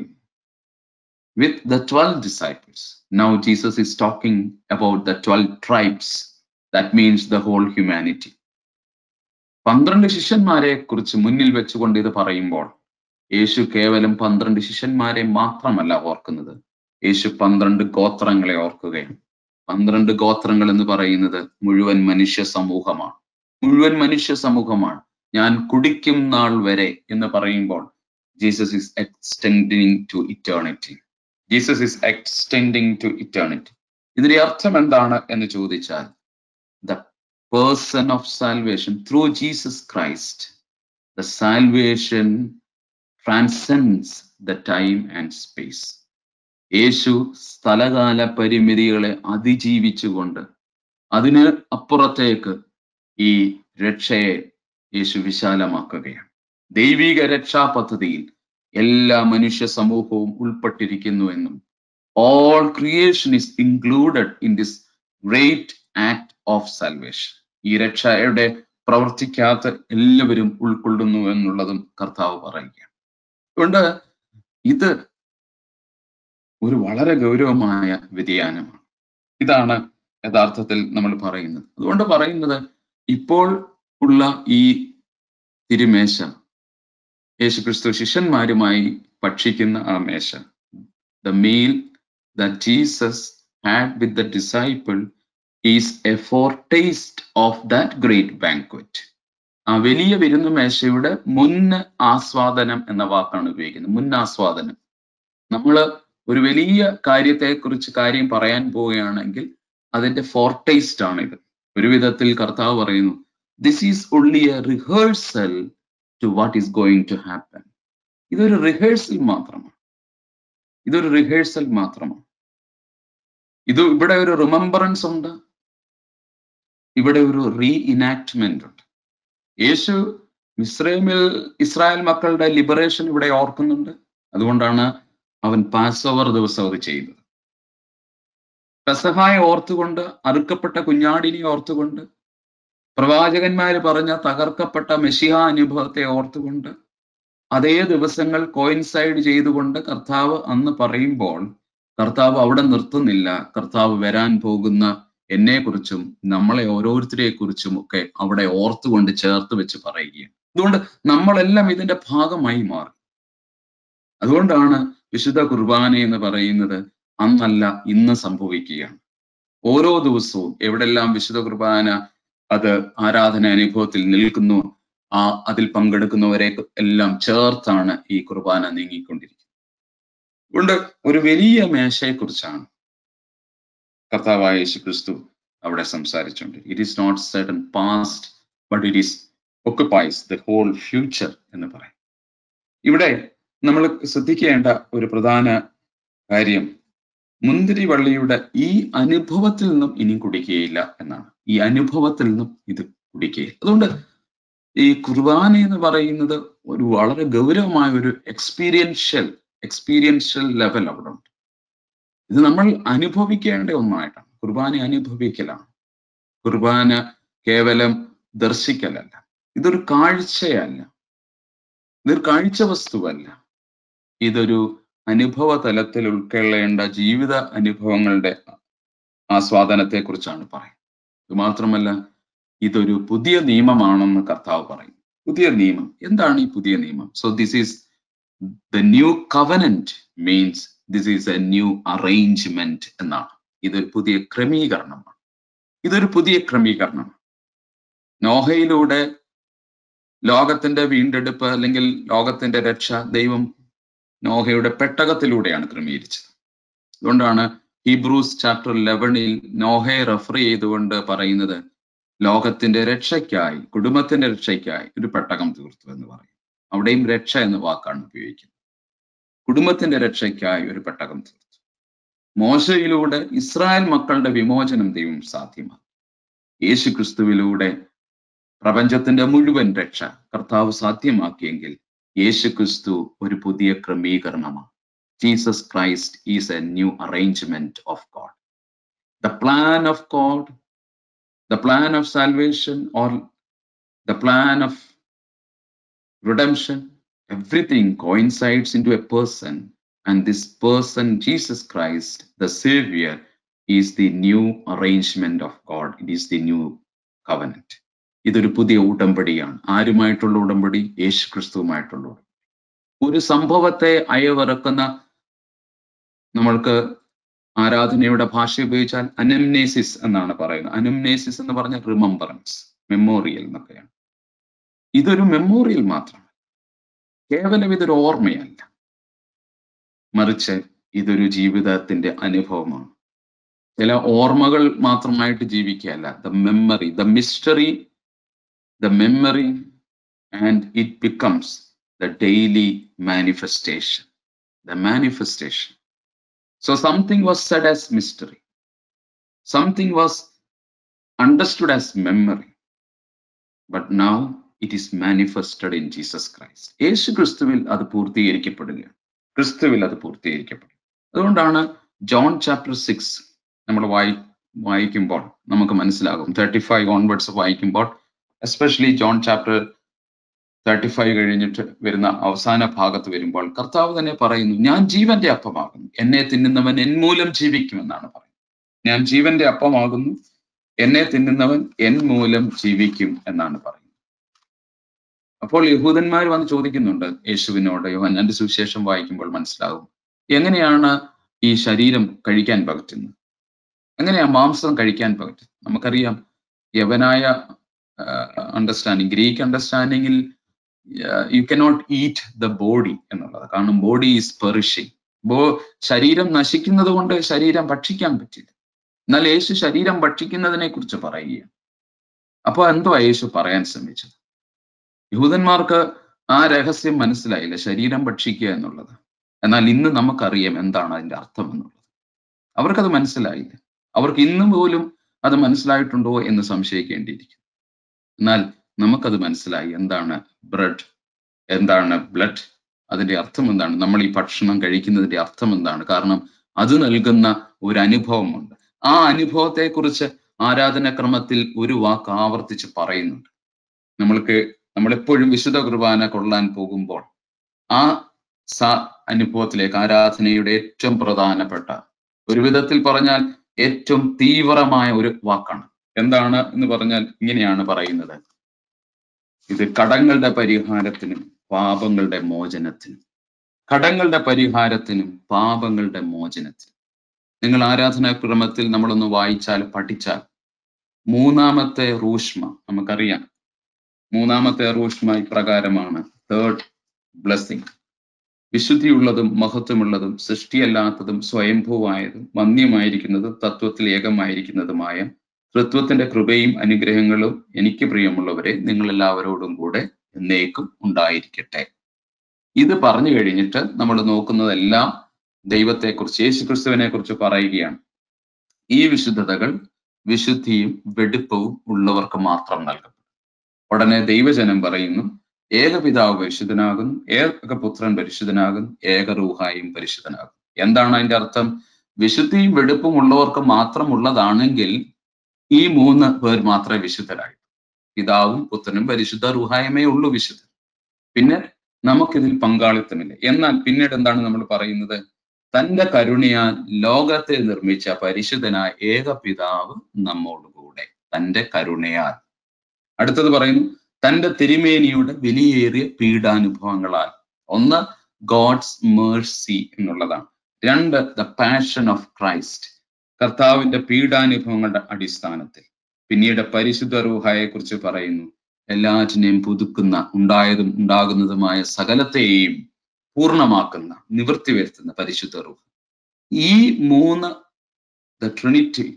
with the 12 disciples. Now Jesus is talking about the 12 tribes. That means the whole humanity. പന്ത്രണ്ട് ശിഷ്യന്മാരെ കുറിച്ച് മുന്നിൽ വെച്ചുകൊണ്ട് ഇത് പറയുമ്പോൾ യേശു കേവലം പന്ത്രണ്ട് ശിഷ്യന്മാരെ മാത്രമല്ല ഓർക്കുന്നത് യേശു പന്ത്രണ്ട് ഗോത്രങ്ങളെ ഓർക്കുകയാണ് പന്ത്രണ്ട് ഗോത്രങ്ങൾ എന്ന് പറയുന്നത് മുഴുവൻ മനുഷ്യ സമൂഹമാണ് മുഴുവൻ മനുഷ്യ സമൂഹമാണ് ഞാൻ കുടിക്കും നാൾ വരെ എന്ന് പറയുമ്പോൾ Jesus is extending to eternity. Jesus is extending to eternity. ഇതിന്റെ അർത്ഥം എന്താണ് എന്ന് ചോദിച്ചാൽ the person of salvation through Jesus Christ the salvation transcends the time and space യേശു സ്ഥലകാല പരിമിതികളെ അതിജീവിച്ചുകൊണ്ട് അതിന് അപ്പുറത്തേക്ക് ഈ രക്ഷയെ യേശു വിശാലമാക്കുകയാണ് ദൈവിക രക്ഷാ പദ്ധതിയിൽ എല്ലാ മനുഷ്യ സമൂഹവും ഉൾപ്പെട്ടിരിക്കുന്നു എന്നും all creation is included in this great act of salvation ഈ രക്ഷയുടെ പ്രവർത്തിക്കാത്ത എല്ലാവരും ഉൾക്കൊള്ളുന്നു എന്നുള്ളതും കർത്താവ് പറയുകയാണ് അതുകൊണ്ട് ഇത് ഒരു വളരെ ഗൗരവമായ വ്യതിയാനമാണ് ഇതാണ് യഥാർത്ഥത്തിൽ നമ്മൾ പറയുന്നത് അതുകൊണ്ട് പറയുന്നത് ഇപ്പോൾ ഉള്ള ഈ തിരുമേശ യേശുക്രിസ്തു ശിഷ്യന്മാരുമായി ഭക്ഷിക്കുന്ന ആ മേശ the meal that Jesus had with the disciple is a foretaste of that great banquet ആ വലിയ വിരുന്നു മേശയുടെ മുൻ ആസ്വാദനം എന്ന വാക്കാണ് ഉപയോഗിക്കുന്നത് മുൻ ആസ്വാദനം നമ്മൾ ഒരു വലിയ കാര്യത്തെക്കുറിച്ച് കാര്യം പറയാൻ പോവുകയാണെങ്കിൽ അതിന്റെ ഫോർട്ടേസ്റ്റ് ആണ് ഇത് ഒരു വിധത്തിൽ കർത്താവ് പറയുന്നു this is only a rehearsal to what is going to happen ഇതൊരു റിഹേഴ്സൽ മാത്രമാണ് ഇതൊരു റിഹേഴ്സൽ മാത്രമാണ് ഇത് ഇവിടെ ഒരു റിമംബറൻസ് ഉണ്ട് ഇവിടെ ഒരു റീ ഇനാക്ട്മെന്റ് ഉണ്ട് യേശു ഇസ്രേമിൽ ഇസ്രായേൽ മക്കളുടെ ലിബറേഷൻ ഇവിടെ ഓർക്കുന്നുണ്ട് അതുകൊണ്ടാണ് അവൻ പാസ് ഓവർ ദിവസം അത് ചെയ്തത് പെസഹായ ഓർത്തുകൊണ്ട് അറുക്കപ്പെട്ട കുഞ്ഞാടിനെ ഓർത്തുകൊണ്ട് പ്രവാചകന്മാര് പറഞ്ഞ തകർക്കപ്പെട്ട മെഷിഹ അനുഭവത്തെ ഓർത്തുകൊണ്ട് അതേ ദിവസങ്ങൾ കോയിൻസൈഡ് ചെയ്തുകൊണ്ട് കർത്താവ് അന്ന് പറയുമ്പോൾ കർത്താവ് അവിടെ നിർത്തുന്നില്ല കർത്താവ് വരാൻ പോകുന്ന എന്നെക്കുറിച്ചും നമ്മളെ ഓരോരുത്തരെ കുറിച്ചും ഒക്കെ അവിടെ ഓർത്തുകൊണ്ട് ചേർത്ത് വെച്ച് പറയുകയാണ് അതുകൊണ്ട് നമ്മളെല്ലാം ഇതിന്റെ ഭാഗമായി മാറി അതുകൊണ്ടാണ് വിശുദ്ധ കുർബാന എന്ന് പറയുന്നത് അന്നല്ല ഇന്ന് സംഭവിക്കുകയാണ് ഓരോ ദിവസവും എവിടെല്ലാം വിശുദ്ധ കുർബാന അത് ആരാധന അനുഭവത്തിൽ നിൽക്കുന്നു ആ അതിൽ പങ്കെടുക്കുന്നവരെ എല്ലാം ചേർത്താണ് ഈ കുർബാന നീങ്ങിക്കൊണ്ടിരിക്കുന്നത് അതുകൊണ്ട് ഒരു വലിയ മേശയെക്കുറിച്ചാണ് കർത്താവായ യേശു ക്രിസ്തു അവിടെ സംസാരിച്ചുകൊണ്ട് it is not certain past but it is occupies the whole future എന്ന് പറയും ഇവിടെ നമ്മൾ ശ്രദ്ധിക്കേണ്ട ഒരു പ്രധാന കാര്യം മുന്തിരി വള്ളിയുടെ ഈ അനുഭവത്തിൽ നിന്നും ഇനി കുടിക്കുകയില്ല എന്നാണ് ഈ അനുഭവത്തിൽ നിന്നും ഇത് കുടിക്കുകയില്ല അതുകൊണ്ട് ഈ കുർബാന എന്ന് പറയുന്നത് ഒരു വളരെ ഗൗരവമായ ഒരു എക്സ്പീരിയൻഷ്യൽ എക്സ്പീരിയൻഷ്യൽ ലെവൽ അവിടെ ഉണ്ട് ഇത് നമ്മൾ അനുഭവിക്കേണ്ട ഒന്നായിട്ടാണ് കുർബാന അനുഭവിക്കലാണ് കുർബാന കേവലം ദർശിക്കലല്ല ഇതൊരു കാഴ്ചയല്ല ഇതൊരു കാഴ്ച വസ്തുവല്ല ഇതൊരു അനുഭവ തലത്തിൽ ഉൾക്കൊള്ളേണ്ട ജീവിത അനുഭവങ്ങളുടെ ആസ്വാദനത്തെ കുറിച്ചാണ് പറയുന്നത് ഇത് മാത്രമല്ല ഇതൊരു പുതിയ നിയമമാണെന്ന് കർത്താവ് പറയും പുതിയ നിയമം എന്താണ് ഈ പുതിയ നിയമം so this is the new covenant means this is a new arrangement എന്നാണ് ഇതൊരു പുതിയ ക്രമീകരണമാണ് ഇതൊരു പുതിയ ക്രമീകരണമാണ് നോഹയിലൂടെ ലോകത്തിന്റെ വീണ്ടെടുപ്പ് അല്ലെങ്കിൽ ലോകത്തിന്റെ രക്ഷ ദൈവം നോഹയുടെ പെട്ടകത്തിലൂടെയാണ് ക്രമീകരിച്ചത് അതുകൊണ്ടാണ് ഹീബ്രൂസ് ചാപ്റ്റർ ലെവനിൽ നോഹയെ റെഫർ ചെയ്തുകൊണ്ട് പറയുന്നത് ലോകത്തിന്റെ രക്ഷയ്ക്കായി കുടുംബത്തിന്റെ രക്ഷയ്ക്കായി ഒരു പെട്ടകം തീർത്തു എന്ന് പറയും അവിടെയും രക്ഷ എന്ന വാക്കാണ് ഉപയോഗിക്കുന്നത് കുടുംബത്തിന്റെ രക്ഷയ്ക്കായി ഒരു പെട്ടകം തീർത്തു മോശയിലൂടെ ഇസ്രായേൽ മക്കളുടെ വിമോചനം ദൈവം സാധ്യമാക്കി യേശു ക്രിസ്തുവിലൂടെ പ്രപഞ്ചത്തിന്റെ മുഴുവൻ രക്ഷ കർത്താവ് സാധ്യമാക്കിയെങ്കിൽ യേശു ക്രിസ്തു ഒരു പുതിയ ക്രമീകരണമാണ് Jesus Christ is a new arrangement of God the plan of God the plan of salvation or the plan of redemption, everything coincides into a person, and this person, Jesus Christ, the Savior, is the new arrangement of God. It is the new covenant. ഇതൊരു പുതിയ ഉടമ്പടിയാണ് ആരുമായിട്ടുള്ള ഉടമ്പടി യേശു ക്രിസ്തുവുമായിട്ടുള്ള ഉടമ്പടി ഒരു സംഭവത്തെ അയവിറക്കുന്ന നമ്മൾക്ക് ആരാധനയുടെ ഭാഷ ഉപയോഗിച്ചാൽ അനംനേസിസ് എന്നാണ് പറയുന്നത് അനംനേസിസ് എന്ന് പറഞ്ഞാൽ റിമംബറൻസ് മെമ്മോറിയൽ എന്നൊക്കെയാണ് ഇതൊരു മെമ്മോറിയൽ മാത്രമാണ് കേവലം ഇതൊരു ഓർമ്മയല്ല മറിച്ച് ഇതൊരു ജീവിതത്തിന്റെ അനുഭവമാണ് ചില ഓർമ്മകൾ മാത്രമായിട്ട് ജീവിക്കുകയല്ല the memory the mystery the memory and it becomes the daily manifestation the manifestation so something was said as mystery something was understood as memory but now it is manifested in Jesus Christ യേശു ക്രിസ്തുവിൽ അത് പൂർത്തീകരിക്കപ്പെടുകയാണ് ക്രിസ്തുവിൽ അത് പൂർത്തീകരിക്കപ്പെടും അതുകൊണ്ടാണ് John chapter six നമ്മൾ വായി വായിക്കുമ്പോൾ നമുക്ക് മനസ്സിലാകും തേർട്ടി ഫൈവ് ഓൺവേർഡ്സ് വായിക്കുമ്പോൾ especially John chapter thirty five കഴിഞ്ഞിട്ട് വരുന്ന അവസാന ഭാഗത്ത് വരുമ്പോൾ കർത്താവ് തന്നെ പറയുന്നു ഞാൻ ജീവന്റെ അപ്പമാകുന്നു എന്നെ തിന്നുന്നവൻ എന്മൂലം ജീവിക്കുമെന്നാണ് പറയുന്നത് ഞാൻ ജീവന്റെ അപ്പമാകുന്നു എന്നെ തിന്നുന്നവൻ എൻ മൂലം ജീവിക്കും എന്നാണ് പറയുന്നത് അപ്പോൾ യഹൂദന്മാർ വന്ന് ചോദിക്കുന്നുണ്ട് യേശുവിനോട് യോഹന്നാന്റെ സുവിശേഷം വായിക്കുമ്പോൾ മനസ്സിലാകും എങ്ങനെയാണ് ഈ ശരീരം കഴിക്കാൻ പറ്റുന്നത് എങ്ങനെയാ മാംസം കഴിക്കാൻ പറ്റും നമുക്കറിയാം യവനായ അണ്ടർസ്റ്റാൻഡിങ് ഗ്രീക്ക് അണ്ടർസ്റ്റാൻഡിങ്ങിൽ you cannot eat the body എന്നുള്ളത് കാരണം ബോഡി ഈസ് പെറിഷിങ് ബോ ശരീരം നശിക്കുന്നത് കൊണ്ട് ശരീരം ഭക്ഷിക്കാൻ പറ്റില്ല എന്നാൽ യേശു ശരീരം ഭക്ഷിക്കുന്നതിനെ കുറിച്ച് പറയുകയാണ് അപ്പൊ എന്തുവാ യേശു പറയാൻ ശ്രമിച്ചത് യഹൂദന്മാർക്ക് ആ രഹസ്യം മനസ്സിലായില്ല ശരീരം ഭക്ഷിക്കുക എന്നുള്ളത് എന്നാൽ ഇന്ന് നമുക്കറിയാം എന്താണ് അതിന്റെ അർത്ഥം എന്നുള്ളത് അവർക്കത് മനസ്സിലായില്ല അവർക്ക് ഇന്നും പോലും അത് മനസ്സിലായിട്ടുണ്ടോ എന്ന് സംശയിക്കേണ്ടിയിരിക്കും എന്നാൽ നമുക്കത് മനസ്സിലായി എന്താണ് ബ്രെഡ് എന്താണ് ബ്ലഡ് അതിന്റെ അർത്ഥം എന്താണ് നമ്മൾ ഈ ഭക്ഷണം കഴിക്കുന്നതിന്റെ അർത്ഥം എന്താണ് കാരണം അത് നൽകുന്ന ഒരു അനുഭവമുണ്ട് ആ അനുഭവത്തെക്കുറിച്ച് ആരാധനക്രമത്തിൽ ഒരു വാക്ക് ആവർത്തിച്ച് പറയുന്നുണ്ട് നമ്മൾക്ക് നമ്മളെപ്പോഴും വിശുദ്ധ കുർബാന കൊള്ളാൻ പോകുമ്പോൾ ആ സ അനുഭവത്തിലേക്ക് ആരാധനയുടെ ഏറ്റവും പ്രധാനപ്പെട്ട ഒരു വിധത്തിൽ പറഞ്ഞാൽ ഏറ്റവും തീവ്രമായ ഒരു വാക്കാണ് എന്താണ് എന്ന് പറഞ്ഞാൽ ഇങ്ങനെയാണ് പറയുന്നത് ഇത് കടങ്ങളുടെ പരിഹാരത്തിനും പാപങ്ങളുടെ മോചനത്തിനും കടങ്ങളുടെ പരിഹാരത്തിനും പാപങ്ങളുടെ മോചനത്തിനും നിങ്ങൾ ആരാധനാക്രമത്തിൽ നമ്മളൊന്ന് വായിച്ചാൽ പഠിച്ചാൽ മൂന്നാമത്തെ റൂഷ്മ നമുക്കറിയാം മൂന്നാമത്തെ റൂഷ്മ ഇപ്രകാരമാണ് തേർഡ് ബ്ലെസ്സിങ് വിശുദ്ധിയുള്ളതും മഹത്വമുള്ളതും സൃഷ്ടിയല്ലാത്തതും സ്വയംഭൂവായതും മന്യമായിരിക്കുന്നതും തത്വത്തിൽ ഏകമായിരിക്കുന്നതുമായ തൃത്വത്തിന്റെ കൃപയും അനുഗ്രഹങ്ങളും എനിക്ക് പ്രിയമുള്ളവരെ നിങ്ങൾ എല്ലാവരോടും കൂടെ എന്നേക്കും ഉണ്ടായിരിക്കട്ടെ ഇത് പറഞ്ഞു കഴിഞ്ഞിട്ട് നമ്മൾ നോക്കുന്നതെല്ലാം ദൈവത്തെക്കുറിച്ച് യേശു ക്രിസ്തുവിനെ കുറിച്ച് പറയുകയാണ് ഈ വിശുദ്ധതകൾ വിശുദ്ധിയും വെടുപ്പവും ഉള്ളവർക്ക് മാത്രം നൽകും ഉടനെ ദൈവജനം പറയുന്നു ഏകപിതാവ് പരിശുദ്ധനാകുന്നു ഏകപുത്രൻ പരിശുദ്ധനാകുന്നു ഏകറൂഹായും പരിശുദ്ധനാകും എന്താണ് അതിന്റെ അർത്ഥം വിശുദ്ധിയും വെടുപ്പും ഉള്ളവർക്ക് മാത്രമുള്ളതാണെങ്കിൽ ഈ മൂന്ന് പേർ മാത്രമേ വിശുദ്ധരായി പിതാവും പുത്രനും പരിശുദ്ധ റുഹായമേ ഉള്ളൂ വിശുദ്ധൻ പിന്നെ നമുക്കിതിൽ പങ്കാളിത്തമില്ല എന്നാൽ പിന്നീട് എന്താണ് നമ്മൾ പറയുന്നത് തന്റെ കരുണയാൽ ലോകത്തെ നിർമ്മിച്ച പരിശുദ്ധനായ ഏക പിതാവ് നമ്മോടുകൂടെ തന്റെ കരുണയാൽ അടുത്തത് പറയുന്നു തന്റെ തിരുമേനിയുടെ വിലയേറിയ പീഡാനുഭവങ്ങളാൽ ഒന്ന് ഗോഡ്സ് മേഴ്സി എന്നുള്ളതാണ് രണ്ട് ദ പാഷൻ ഓഫ് ക്രൈസ്റ്റ് കർത്താവിന്റെ പീഡാനുഭവങ്ങളുടെ അടിസ്ഥാനത്തിൽ പിന്നീട് പരിശുദ്ധ റൂഹായെ കുറിച്ച് പറയുന്നു എല്ലാറ്റിനെയും പുതുക്കുന്ന ഉണ്ടായതും ഉണ്ടാകുന്നതുമായ സകലത്തെയും പൂർണ്ണമാക്കുന്ന നിവൃത്തി വരുത്തുന്ന പരിശുദ്ധ റൂഹ ഈ മൂന്ന് ദ ട്രിനിറ്റി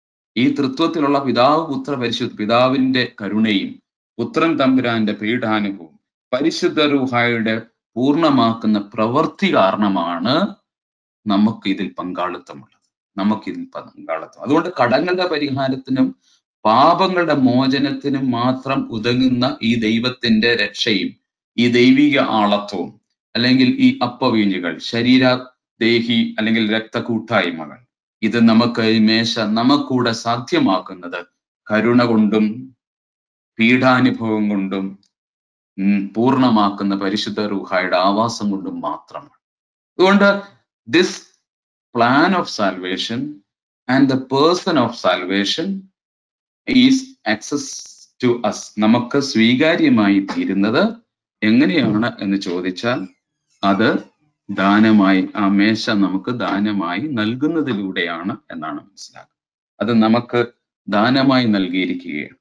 ഈ തൃത്വത്തിലുള്ള പിതാവ് പുത്ര പരിശുദ്ധ പിതാവിന്റെ കരുണയും പുത്രൻ തമ്പുരാന്റെ പീഡാനുഭവവും പരിശുദ്ധ റൂഹായുടെ പൂർണ്ണമാക്കുന്ന പ്രവൃത്തി കാരണമാണ് നമുക്ക് ഇതിൽ പങ്കാളിത്തമുള്ളത് നമുക്ക് ഇതിൽ പങ്കാളിത്തം അതുകൊണ്ട് കടങ്ങളുടെ പരിഹാരത്തിനും പാപങ്ങളുടെ മോചനത്തിനും മാത്രം ഉതകുന്ന ഈ ദൈവത്തിന്റെ രക്ഷയും ഈ ദൈവിക ആളത്വവും അല്ലെങ്കിൽ ഈ അപ്പവീഞ്ഞുകൾ ശരീര ദേഹി അല്ലെങ്കിൽ രക്തകൂട്ടായ്മകൾ ഇത് നമുക്ക് ഈ മേശ നമുക്കൂടെ സാധ്യമാക്കുന്നത് കരുണ കൊണ്ടും പീഡാനുഭവം കൊണ്ടും പൂർണ്ണമാക്കുന്ന പരിശുദ്ധ റൂഹായുടെ ആവാസം കൊണ്ടും മാത്രമാണ് അതുകൊണ്ട് this plan of salvation and the person of salvation is access to us നമുക്ക് സ്വീകാര്യമായി തീരുന്നത് എങ്ങനെയാണ് എന്ന് ചോദിച്ചാൽ അത് ദാനമായി ആ മേശ നമുക്ക് ദാനമായി നൽകുന്നതിലൂടെയാണ് എന്നാണ് മനസ്സിലാക്കുന്നത് അത് നമുക്ക് ദാനമായി നൽകിയിരിക്കുകയാണ്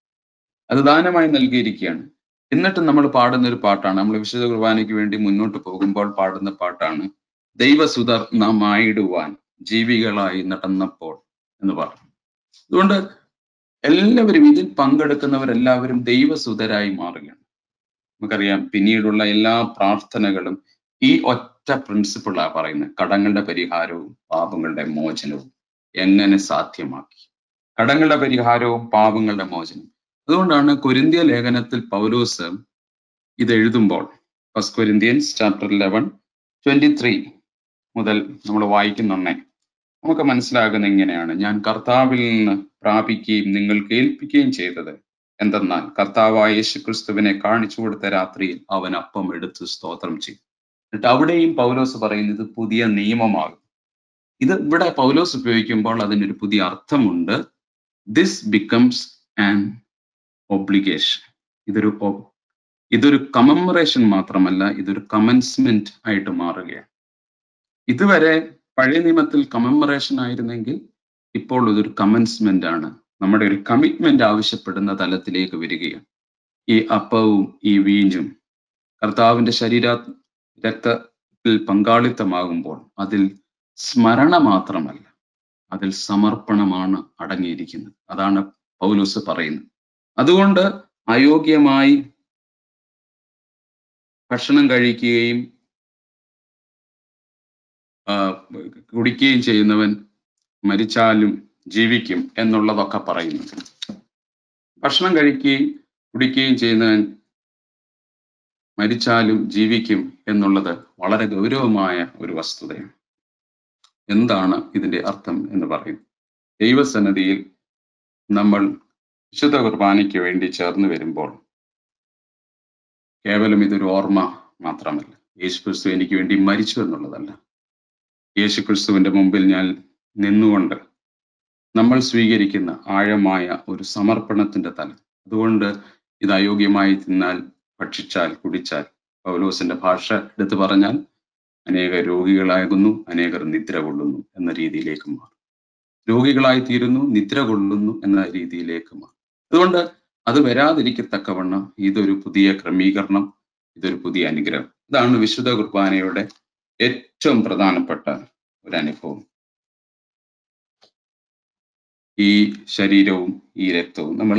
അത് ദാനമായി നൽകിയിരിക്കുകയാണ് എന്നിട്ട് നമ്മൾ പാടുന്ന ഒരു പാട്ടാണ് നമ്മൾ വിശുദ്ധ കുർബാനയ്ക്ക് വേണ്ടി മുന്നോട്ട് പോകുമ്പോൾ പാടുന്ന പാട്ടാണ് ദൈവസുതർ നാം ആയിടുവാൻ ജീവികളായി നടന്നപ്പോൾ എന്ന് പറഞ്ഞു അതുകൊണ്ട് എല്ലാവരും ഇതിൽ പങ്കെടുക്കുന്നവരെല്ലാവരും ദൈവസുതരായി മാറുകയാണ് നമുക്കറിയാം പിന്നീടുള്ള എല്ലാ പ്രാർത്ഥനകളും ഈ ഒറ്റ പ്രിൻസിപ്പിളാണ് പറയുന്നത് കടങ്ങളുടെ പരിഹാരവും പാപങ്ങളുടെ മോചനവും എങ്ങനെ സാധ്യമാക്കി കടങ്ങളുടെ പരിഹാരവും പാപങ്ങളുടെ മോചനവും അതുകൊണ്ടാണ് കൊരിന്ത്യ ലേഖനത്തിൽ പൗലോസ് ഇത് എഴുതുമ്പോൾ first Corinthians chapter eleven twenty three മുതൽ നമ്മൾ വായിക്കുന്നുണ്ടേ നമുക്ക് മനസ്സിലാകുന്ന ഇങ്ങനെയാണ് ഞാൻ കർത്താവിൽ നിന്ന് പ്രാപിക്കുകയും നിങ്ങൾ കേൾപ്പിക്കുകയും ചെയ്തത് എന്തെന്നാൽ കർത്താവായ യേശു ക്രിസ്തുവിനെ കാണിച്ചു കൊടുത്ത രാത്രിയിൽ അവൻ അപ്പം എടുത്ത് സ്തോത്രം ചെയ്തു എന്നിട്ട് അവിടെയും പൗലോസ് പറയുന്നത് പുതിയ നിയമമാകും ഇത് ഇവിടെ പൗലോസ് ഉപയോഗിക്കുമ്പോൾ അതിനൊരു പുതിയ അർത്ഥമുണ്ട് ദിസ് ബിക്കംസ് ആൻ ഒബ്ലിഗേഷൻ ഇതൊരു ഒ- ഇതൊരു കമമറേഷൻ മാത്രമല്ല ഇതൊരു കമൻസ്മെന്റ് ആയിട്ട് മാറുകയാണ് ഇതുവരെ പഴയ നിയമത്തിൽ കമമറേഷൻ ആയിരുന്നെങ്കിൽ ഇപ്പോൾ ഇതൊരു കമൻസ്മെന്റ് ആണ് നമ്മുടെ ഒരു കമ്മിറ്റ്മെന്റ് ആവശ്യപ്പെടുന്ന തലത്തിലേക്ക് വരികയാണ് ഈ അപ്പവും ഈ വീഞ്ഞും കർത്താവിന്റെ ശരീര രക്തത്തിൽ പങ്കാളിത്തമാകുമ്പോൾ അതിൽ സ്മരണ മാത്രമല്ല അതിൽ സമർപ്പണമാണ് അടങ്ങിയിരിക്കുന്നത് അതാണ് പൗലോസ് പറയുന്നത് അതുകൊണ്ട് അയോഗ്യമായി ഭക്ഷണം കഴിക്കുകയും ആ, കുടിക്കുകയും ചെയ്യുന്നവൻ മരിച്ചാലും ജീവിക്കും എന്നുള്ളതൊക്കെ പറയുന്നു ഭക്ഷണം കഴിക്കുകയും കുടിക്കുകയും ചെയ്യുന്നവൻ മരിച്ചാലും ജീവിക്കും എന്നുള്ളത് വളരെ ഗൗരവമായ ഒരു വസ്തുതയാണ് എന്താണ് ഇതിന്റെ അർത്ഥം എന്ന് പറയുന്നത് ദൈവസന്നിധിയിൽ നമ്മൾ വിശുദ്ധ കുർബാനയ്ക്ക് വേണ്ടി ചേർന്ന് വരുമ്പോൾ കേവലം ഇതൊരു ഓർമ്മ മാത്രമല്ല യേശു ക്രിസ്തു എനിക്ക് വേണ്ടി മരിച്ചു എന്നുള്ളതല്ല യേശു ക്രിസ്തുവിന്റെ മുമ്പിൽ ഞാൻ നിന്നുകൊണ്ട് നമ്മൾ സ്വീകരിക്കുന്ന ആഴമായ ഒരു സമർപ്പണത്തിന്റെ തലം അതുകൊണ്ട് ഇത് അയോഗ്യമായി തിന്നാൽ ഭക്ഷിച്ചാൽ കുടിച്ചാൽ പൗലോസിന്റെ ഭാഷ എടുത്തു പറഞ്ഞാൽ അനേക രോഗികളാകുന്നു അനേകർ നിദ്ര കൊള്ളുന്നു എന്ന രീതിയിലേക്ക് മാറും രോഗികളായി തീരുന്നു നിദ്ര കൊള്ളുന്നു എന്ന രീതിയിലേക്ക് മാറും അതുകൊണ്ട് അത് വരാതിരിക്കത്തക്കവണ്ണം ഇതൊരു പുതിയ ക്രമീകരണം ഇതൊരു പുതിയ അനുഗ്രഹം ഇതാണ് വിശുദ്ധ കുർബാനയുടെ ഏറ്റവും പ്രധാനപ്പെട്ട ഒരു അനുഭവം ഈ ശരീരവും ഈ രക്തവും നമ്മൾ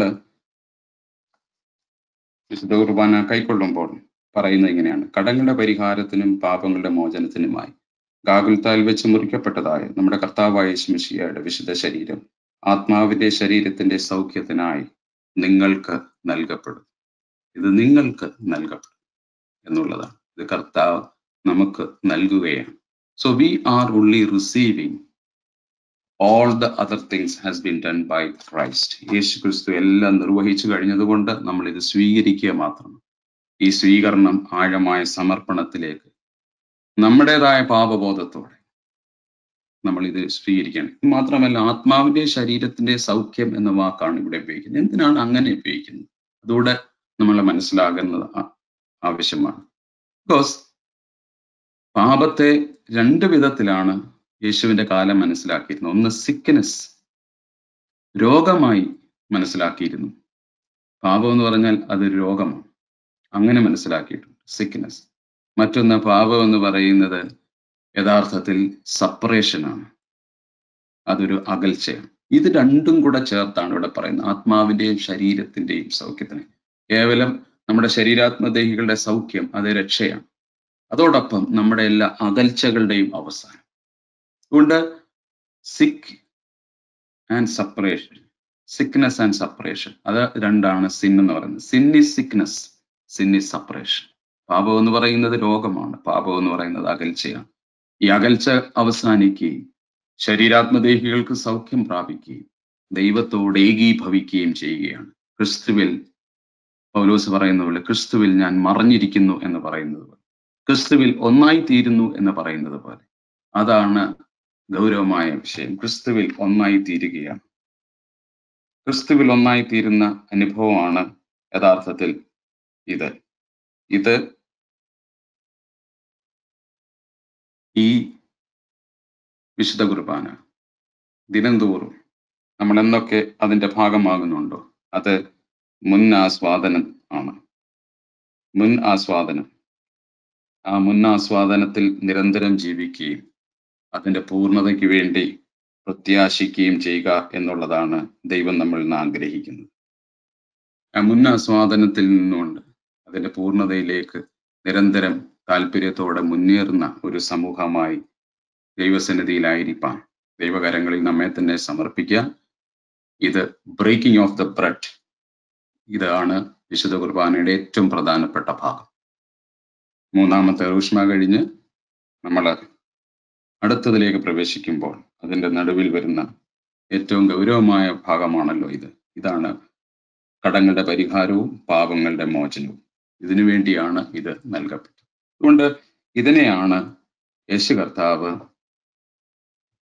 വിശുദ്ധ കുർബാന കൈക്കൊള്ളുമ്പോൾ പറയുന്നത് ഇങ്ങനെയാണ് കടങ്ങളുടെ പരിഹാരത്തിനും പാപങ്ങളുടെ മോചനത്തിനുമായി ഗാകുൽത്താൽ വെച്ച് മുറിക്കപ്പെട്ടതായ നമ്മുടെ കർത്താവായ ശിമിഷിയയുടെ വിശുദ്ധ ശരീരം ആത്മാവിന്റെ ശരീരത്തിന്റെ സൗഖ്യത്തിനായി നിങ്ങൾക്ക് നൽകപ്പെടും ഇത് നിങ്ങൾക്ക് നൽകപ്പെടും എന്നുള്ളതാണ് ഇത് കർത്താവ് നമുക്ക് നൽകുകയാണ് so we are only receiving all the other things has been done by Christ യേശു ക്രിസ്തു എല്ലാം നിർവഹിച്ചു കഴിഞ്ഞതുകൊണ്ട് നമ്മൾ ഇത് സ്വീകരിക്കുക മാത്രം ഈ സ്വീകരണം ആഴമായ സമർപ്പണത്തിലേക്ക് നമ്മുടേതായ പാപബോധത്തോടെ നമ്മൾ ഇത് സ്വീകരിക്കണം ഇത് മാത്രമല്ല ആത്മാവിന്റെ ശരീരത്തിന്റെ സൗഖ്യം എന്ന വാക്കാണ് ഇവിടെ ഉപയോഗിക്കുന്നത് എന്തിനാണ് അങ്ങനെ ഉപയോഗിക്കുന്നത് അതുകൂടെ നമ്മൾ മനസ്സിലാകുന്നത് ആ- ആവശ്യമാണ് ബിക്കോസ് പാപത്തെ രണ്ട് വിധത്തിലാണ് യേശുവിന്റെ കാലം മനസ്സിലാക്കിയിരുന്നത് ഒന്ന് സിക്നെസ് രോഗമായി മനസ്സിലാക്കിയിരുന്നു പാപം എന്ന് പറഞ്ഞാൽ അതൊരു രോഗമാണ് അങ്ങനെ മനസ്സിലാക്കിയിട്ടുണ്ട് സിക്നെസ് മറ്റൊന്ന് പാപം എന്ന് പറയുന്നത് യഥാർത്ഥത്തിൽ സപ്പറേഷനാണ് അതൊരു അകൽച്ചയാണ് ഇത് രണ്ടും കൂടെ ചേർത്താണ് ഇവിടെ പറയുന്നത് ആത്മാവിന്റെയും ശരീരത്തിന്റെയും സൗഖ്യത്തിന് കേവലം നമ്മുടെ ശരീരാത്മദേഹികളുടെ സൗഖ്യം അത് രക്ഷയാണ് അതോടൊപ്പം നമ്മുടെ എല്ലാ അകൽച്ചകളുടെയും അവസാനം അതുകൊണ്ട് sick and separation sickness and separation അത് രണ്ടാണ് സിൻ എന്ന് പറയുന്നത് sin is sickness sin is separation പാപം എന്ന് പറയുന്നത് രോഗമാണ് പാപം എന്ന് പറയുന്നത് അകൽച്ചയാണ് ഈ അകൽച്ച അവസാനിക്കുകയും ശരീരാത്മദേഹികൾക്ക് സൗഖ്യം പ്രാപിക്കുകയും ദൈവത്തോട് ഏകീഭവിക്കുകയും ചെയ്യുകയാണ് ക്രിസ്തുവിൽ പൗലോസ് പറയുന്ന പോലെ ക്രിസ്തുവിൽ ഞാൻ മറഞ്ഞിരിക്കുന്നു എന്ന് പറയുന്നത് പോലെ ക്രിസ്തുവിൽ ഒന്നായി തീരുന്നു എന്ന് പറയുന്നത് പോലെ അതാണ് ഗൗരവമായ വിഷയം ക്രിസ്തുവിൽ ഒന്നായി തീരുകയാണ് ക്രിസ്തുവിൽ ഒന്നായി തീരുന്ന അനുഭവമാണ് യഥാർത്ഥത്തിൽ ഇത് ഇത് ഈ വിശുദ്ധ കുർബാന ദിനംതോറും നമ്മൾ എന്തൊക്കെ അതിന്റെ ഭാഗമാകുന്നുണ്ടോ അത് മുൻ ആസ്വാദനം ആണ് മുൻ ആസ്വാദനം ആ മുൻ ആസ്വാദനത്തിൽ നിരന്തരം ജീവിക്കുകയും അതിന്റെ പൂർണ്ണതയ്ക്ക് വേണ്ടി പ്രത്യാശിക്കുകയും ചെയ്യുക എന്നുള്ളതാണ് ദൈവം നമ്മളിൽ നിന്ന് ആഗ്രഹിക്കുന്നത് ആ മുൻ ആസ്വാദനത്തിൽ നിന്നുകൊണ്ട് അതിന്റെ പൂർണ്ണതയിലേക്ക് നിരന്തരം താല്പര്യത്തോടെ മുന്നേറുന്ന ഒരു സമൂഹമായി ദൈവസന്നിധിയിലായിരിക്കാൻ ദൈവകരങ്ങളിൽ നമ്മെ തന്നെ സമർപ്പിക്കുക ഇത് ബ്രേക്കിംഗ് ഓഫ് ദ ബ്രെഡ് ഇതാണ് വിശുദ്ധ കുർബാനയുടെ ഏറ്റവും പ്രധാനപ്പെട്ട ഭാഗം മൂന്നാമത്തെ റൂഷ്മ കഴിഞ്ഞ് നമ്മൾ അടുത്തതിലേക്ക് പ്രവേശിക്കുമ്പോൾ അതിന്റെ നടുവിൽ വരുന്ന ഏറ്റവും ഗൗരവമായ ഭാഗമാണല്ലോ ഇത് ഇതാണ് കടങ്ങളുടെ പരിഹാരവും പാപങ്ങളുടെ മോചനവും ഇതിനു വേണ്ടിയാണ് ഇത് നൽകപ്പെട്ടത് അതുകൊണ്ട് ഇതിനെയാണ് യേശു കർത്താവ്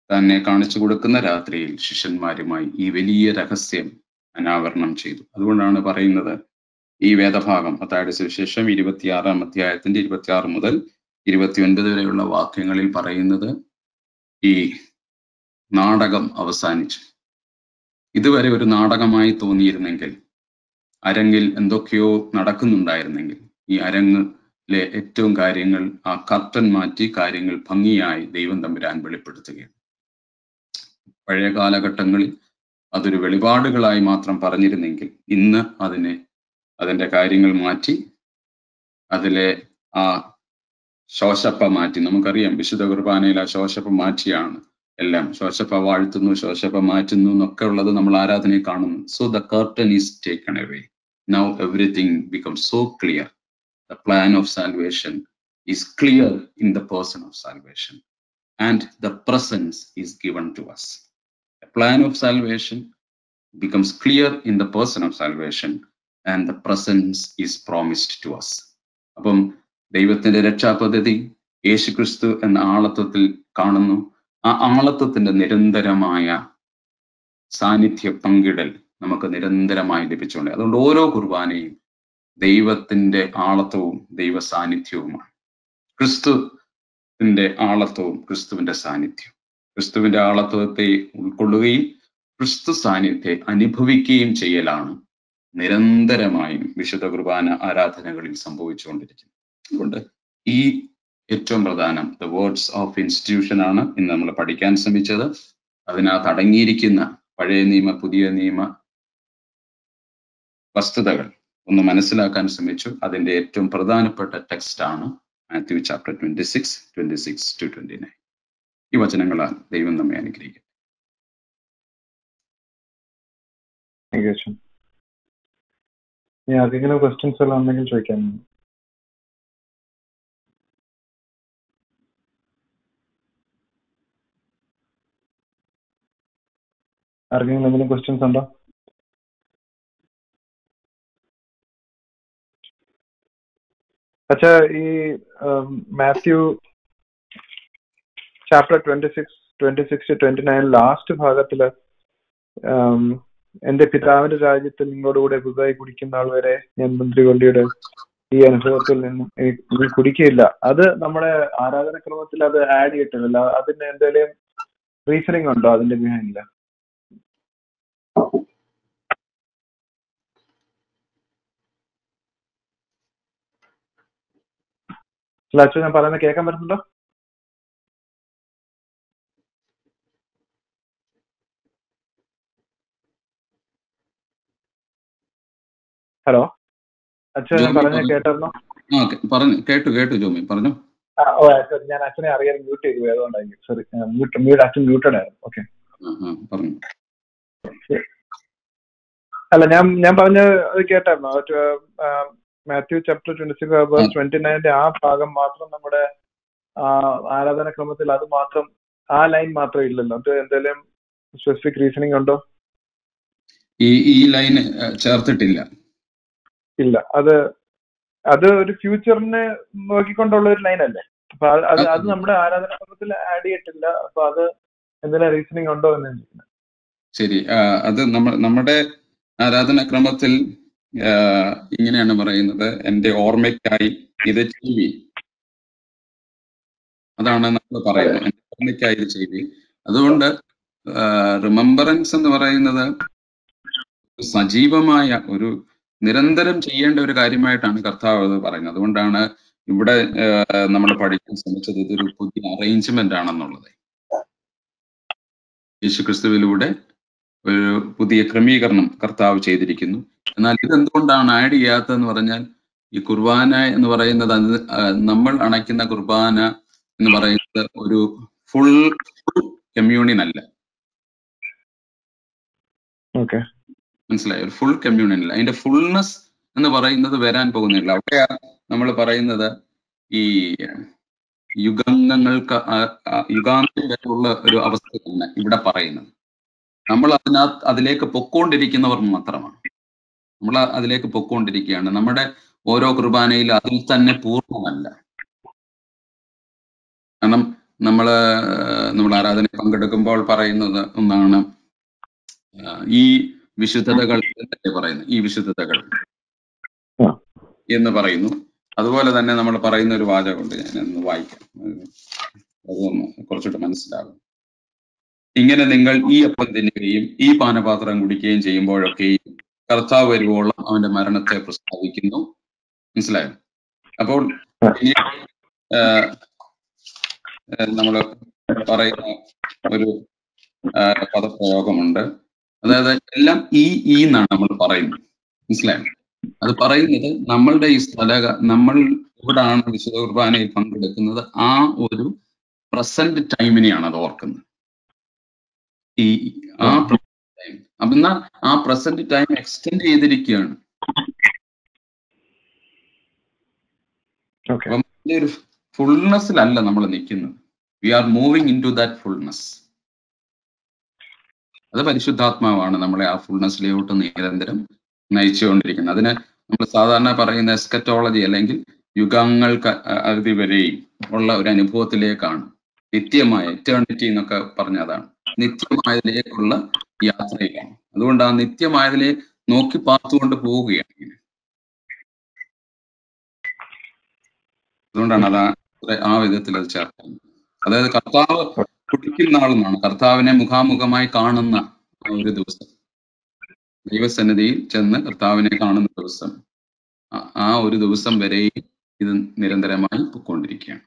തന്നെ കാണിച്ചു കൊടുക്കുന്ന രാത്രിയിൽ ശിഷ്യന്മാരുമായി ഈ വലിയ രഹസ്യം അനാവരണം ചെയ്തു അതുകൊണ്ടാണ് പറയുന്നത് ഈ വേദഭാഗം അതായത് സുവിശേഷം ഇരുപത്തിയാറാം അധ്യായത്തിന്റെ ഇരുപത്തിയാറ് മുതൽ ഇരുപത്തിയൊൻപത് വരെയുള്ള വാക്യങ്ങളിൽ പറയുന്നത് ഈ നാടകം അവസാനിച്ചു ഇതുവരെ ഒരു നാടകമായി തോന്നിയിരുന്നെങ്കിൽ അരങ്ങിൽ എന്തൊക്കെയോ നടക്കുന്നുണ്ടായിരുന്നെങ്കിൽ ഈ അരങ്ങിലെ ഏറ്റവും കാര്യങ്ങൾ ആ കർട്ടൻ മാറ്റി കാര്യങ്ങൾ ഭംഗിയായി ദൈവം തമ്പുരാൻ വെളിപ്പെടുത്തുകയാണ് പഴയ കാലഘട്ടങ്ങളിൽ അതൊരു വെളിപാടുകളായി മാത്രം പറഞ്ഞിരുന്നെങ്കിൽ ഇന്ന് അതിനെ അതിൻ്റെ കാര്യങ്ങൾ മാറ്റി അതിലെ ആ ശോശപ്പ മാറ്റി നമുക്കറിയാം വിശുദ്ധ കുർബാനയിൽ ആ ശോശപ്പ മാറ്റിയാണ് എല്ലാം ശോശപ്പ വാഴ്ത്തുന്നു ശോശപ്പ മാറ്റുന്നു എന്നൊക്കെ ഉള്ളത് നമ്മൾ ആരാധനയെ കാണുന്നു so the curtain is taken away now everything become so clear the plan of salvation is clear in the person of salvation and the presence is given to us the plan of salvation becomes clear in the person of salvation and the presence is promised to us. അപ്പം ദൈവത്തിന്റെ രക്ഷാപദ്ധതി യേശുക്രിസ്തു എന്ന ആളത്വത്തിൽ കാണുന്നു ആ ആളത്വത്തിന്റെ നിരന്തരമായ സാന്നിധ്യ പങ്കിടൽ നമുക്ക് നിരന്തരമായി ലഭിച്ചുകൊണ്ട് അതുകൊണ്ട് ഓരോ കുർബാനയും ദൈവത്തിന്റെ ആളത്വവും ദൈവ സാന്നിധ്യവുമാണ് ക്രിസ്തുവിന്റെ ആളത്വവും ക്രിസ്തുവിന്റെ സാന്നിധ്യവും ക്രിസ്തുവിന്റെ ആളത്വത്തെ ഉൾക്കൊള്ളുകയും ക്രിസ്തു സാന്നിധ്യത്തെ അനുഭവിക്കുകയും ചെയ്യലാണ് നിരന്തരമായും വിശുദ്ധ കുർബാന ആരാധനകളിൽ സംഭവിച്ചുകൊണ്ടിരിക്കുന്നത് അതുകൊണ്ട് ഈ ഏറ്റവും പ്രധാനം ദ വേർഡ്സ് ഓഫ് ഇൻസ്റ്റിറ്റ്യൂഷൻ ആണ് ഇന്ന് നമ്മൾ പഠിക്കാൻ ശ്രമിച്ചത് അതിനകത്ത് അടങ്ങിയിരിക്കുന്ന പഴയ നിയമ പുതിയ നിയമ വസ്തുതകൾ ഒന്ന് മനസ്സിലാക്കാൻ ശ്രമിച്ചു അതിന്റെ ഏറ്റവും പ്രധാനപ്പെട്ട ടെക്സ്റ്റ് ആണ് Matthew chapter twenty six twenty six to twenty nine ഈ വചനങ്ങളാൽ ദൈവം നമ്മെ അനുഗ്രഹിക്കും ഏകദേശം ഇനി ആർക്കെങ്കിലും ക്വസ്റ്റ്യൻസ് എല്ലാം ഉണ്ടെങ്കിൽ ചോദിക്കാം ആർക്കെങ്കിലും എന്തെങ്കിലും ക്വസ്റ്റ്യൻസ് ഉണ്ടോ അച്ഛാ ഈ Matthew chapter twenty six twenty six twenty nine last ഭാഗത്തില് ആം, എന്റെ പിതാവിന്റെ രാജ്യത്തിൽ നിങ്ങളോടുകൂടെ പുതുതായി കുടിക്കുന്ന ആൾ വരെ ഞാൻ മന്ത്രികൊള്ളിയുടെ ഈ അനുഭവത്തിൽ നിന്നും ഇനി- ഇനി കുടിക്കുകയില്ല അത് നമ്മുടെ ആരാധനക്രമത്തിൽ അത് ആഡ് ചെയ്തിട്ടില്ല അതിന് എന്തെങ്കിലും റീസണിങ് ഉണ്ടോ അതിന്റെ ബിഹൈൻഡില് അച്ഛൻ ഞാൻ പറയുന്നത് കേൾക്കാൻ പറ്റുന്നുണ്ടോ ഹലോ അച്ഛൻ ഞാൻ ജോബി പറഞ്ഞത് പറഞ്ഞു. കേട്ടായിരുന്നോ ആ കേ- പറഞ്ഞു കേട്ടു കേട്ടു ജോമി പറഞ്ഞു ആ, ഓ സോറി ഞാൻ അച്ഛനെ അറിയാൻ മ്യൂട്ട് ചെയ്തു പോയി, അതുകൊണ്ടായിരിക്കും സോറി മ്യൂട്ട് മ്യൂട്ട് അച്ഛൻ മ്യൂട്ടഡ് ആയിരുന്നു ഓക്കെ ആ ആ പറഞ്ഞു അല്ല ഞാൻ ഞാൻ പറഞ്ഞ അത് കേട്ടായിരുന്നു മാത്യു ചാപ്റ്റർ ട്വന്റി സിക്സ് ട്വന്റി നയന്റെ ആ ഭാഗം മാത്രം നമ്മുടെ ആ, ആരാധനാക്രമത്തിൽ അത് മാത്രം ആ ലൈൻ മാത്രം ഇല്ലല്ലോ അത് എന്തെങ്കിലും സ്പെസിഫിക് റീസണിങ് ഉണ്ടോ ഈ ഈ ലൈൻ ചേർത്തിട്ടില്ല ഇല്ല അത് അത് ഒരു ഫ്യൂച്ചറിനെ നോക്കിക്കൊണ്ടുള്ള ഒരു ലൈൻ അല്ലേ അപ്പൊ അത് അത് അത് നമ്മുടെ ആരാധനാക്രമത്തിൽ ആഡ് ചെയ്തിട്ടില്ല അപ്പൊ അത് എന്തെങ്കിലും റീസണിങ് ഉണ്ടോ എന്ന് ചോദിക്കുന്നത് ശരി ആ, അത് നമ്മ നമ്മുടെ ആരാധനാക്രമത്തിൽ ആ, ഇങ്ങനെയാണ് പറയുന്നത് എന്റെ ഓർമ്മയ്ക്കായി ഇത് ചെയ്വി അതാണ് നമ്മൾ പറയുന്നത് എന്റെ ഓർമ്മയ്ക്കായി ഇത് ചെയ്വി അതുകൊണ്ട് റിമംബറൻസ് എന്ന് പറയുന്നത് സജീവമായ ഒരു നിരന്തരം ചെയ്യേണ്ട ഒരു കാര്യമായിട്ടാണ് കർത്താവ് അത് പറയുന്നത് അതുകൊണ്ടാണ് ഇവിടെ നമ്മൾ പഠിക്കാൻ ശ്രമിച്ചത് ഇതൊരു പുതിയ അറേഞ്ച്മെന്റ് ആണെന്നുള്ളത് യേശുക്രിസ്തുവിലൂടെ ഒരു പുതിയ ക്രമീകരണം കർത്താവ് ചെയ്തിരിക്കുന്നു എന്നാൽ ഇതെന്തുകൊണ്ടാണ് ആഡ് ചെയ്യാത്തതെന്ന് പറഞ്ഞാൽ ഈ കുർബാന എന്ന് പറയുന്നത് അത് ആ, നമ്മൾ അണയ്ക്കുന്ന കുർബാന എന്ന് പറയുന്നത് ഒരു ഫുൾ ഫുൾ കമ്മ്യൂണിയൻ അല്ല ഓക്കെ മനസ്സിലായി ഒരു ഫുൾ കമ്മ്യൂണിയൻ അല്ല അതിന്റെ ഫുൾനെസ് എന്ന് പറയുന്നത് വരാൻ പോകുന്നില്ല അവിടെയാ നമ്മൾ പറയുന്നത് ഈ യുഗങ്ങൾക്ക് ആ- ആ യുഗാന്തി വരെയുള്ള ഒരു അവസ്ഥയാണ് ഇവിടെ പറയുന്നത് നമ്മൾ അതിനകത്ത് അതിലേക്ക് പൊക്കോണ്ടിരിക്കുന്നവർ മാത്രമാണ് നമ്മൾ അതിലേക്ക് പൊക്കോണ്ടിരിക്കുകയാണ് നമ്മുടെ ഓരോ കുർബാനയിലും അതിൽ തന്നെ പൂർണ്ണമല്ല കാരണം നമ്മള് നമ്മൾ ആരാധനയിൽ പങ്കെടുക്കുമ്പോൾ പറയുന്നത് ഒന്നാണ് ആ, ഈ വിശുദ്ധതകൾ എന്നല്ലേ പറയുന്നത് ഈ വിശുദ്ധതകൾ ആ. എന്ന് പറയുന്നു അതുപോലെ തന്നെ നമ്മൾ പറയുന്ന ഒരു വാചകമുണ്ട് ഞാൻ ഒന്ന് വായിക്കാം അതൊന്ന് കുറച്ചുകൂടെ മനസ്സിലാകും ഇങ്ങനെ നിങ്ങൾ ഈ അപ്പം തിന്നുകയും ഈ പാനപാത്രം കുടിക്കുകയും ചെയ്യുമ്പോഴൊക്കെയും കർത്താവ് വരുവോളം അവന്റെ മരണത്തെ പ്രസ്താവിക്കുന്നു മനസ്സിലായോ അപ്പോൾ ഇനി നമ്മൾ പറയുന്ന ഒരു ആ, പദപ്രയോഗമുണ്ട് അതായത് എല്ലാം ഈ ഈ എന്നാണ് നമ്മൾ പറയുന്നത് മനസ്സിലായോ അത് പറയുന്നത് നമ്മളുടെ ഈ സ്ഥല നമ്മൾ ഇവിടാണ് വിശുദ്ധ കുർബാനയിൽ പങ്കെടുക്കുന്നത് ആ ഒരു പ്രസന്റ് ടൈമിനെയാണ് അത് ഓർക്കുന്നത് ഈ ആ ടൈം അപ്പൊ എന്നാ ആ പ്രസന്റ് ടൈം എക്സ്റ്റെൻഡ് ചെയ്തിരിക്കുകയാണ് ഓക്കെ അപ്പം ഇതിന്റെ ഒരു ഫുൾനെസ്സിലല്ല നമ്മൾ നിൽക്കുന്നത് we are moving into that fullness അത് പരിശുദ്ധാത്മാവാണ് നമ്മളെ ആ ഫുൾനെസ്സിലോട്ട് നിരന്തരം നയിച്ചുകൊണ്ടിരിക്കുന്നത് അതിന് നമ്മൾ സാധാരണ പറയുന്ന എസ്കറ്റോളജി അല്ലെങ്കിൽ യുഗങ്ങൾക്ക് അറുതി വരെയും ഉള്ള ഒരു അനുഭവത്തിലേക്കാണ് നിത്യമായ എറ്റേണിറ്റി എന്നൊക്കെ പറഞ്ഞതാണ് നിത്യമായതിലേക്കുള്ള യാത്രയിലാണ് അതുകൊണ്ട് ആ നിത്യമായതിലെ നോക്കി പാർത്തുകൊണ്ട് പോവുകയാണ് ഇങ്ങനെ അതുകൊണ്ടാണ് അത് ആ- ആ വിധത്തിൽ അത് ചേർക്കുന്നത് അതായത് കർത്താവ് കുടിക്കുന്ന ആളെന്നാണ് കർത്താവിനെ മുഖാമുഖമായി കാണുന്ന ആ ഒരു ദിവസം ദൈവസന്നിധിയിൽ ചെന്ന് കർത്താവിനെ കാണുന്ന ദിവസം ആ- ആ ഒരു ദിവസം വരെയും ഇത് നിരന്തരമായി പൊയ്ക്കൊണ്ടിരിക്കുകയാണ്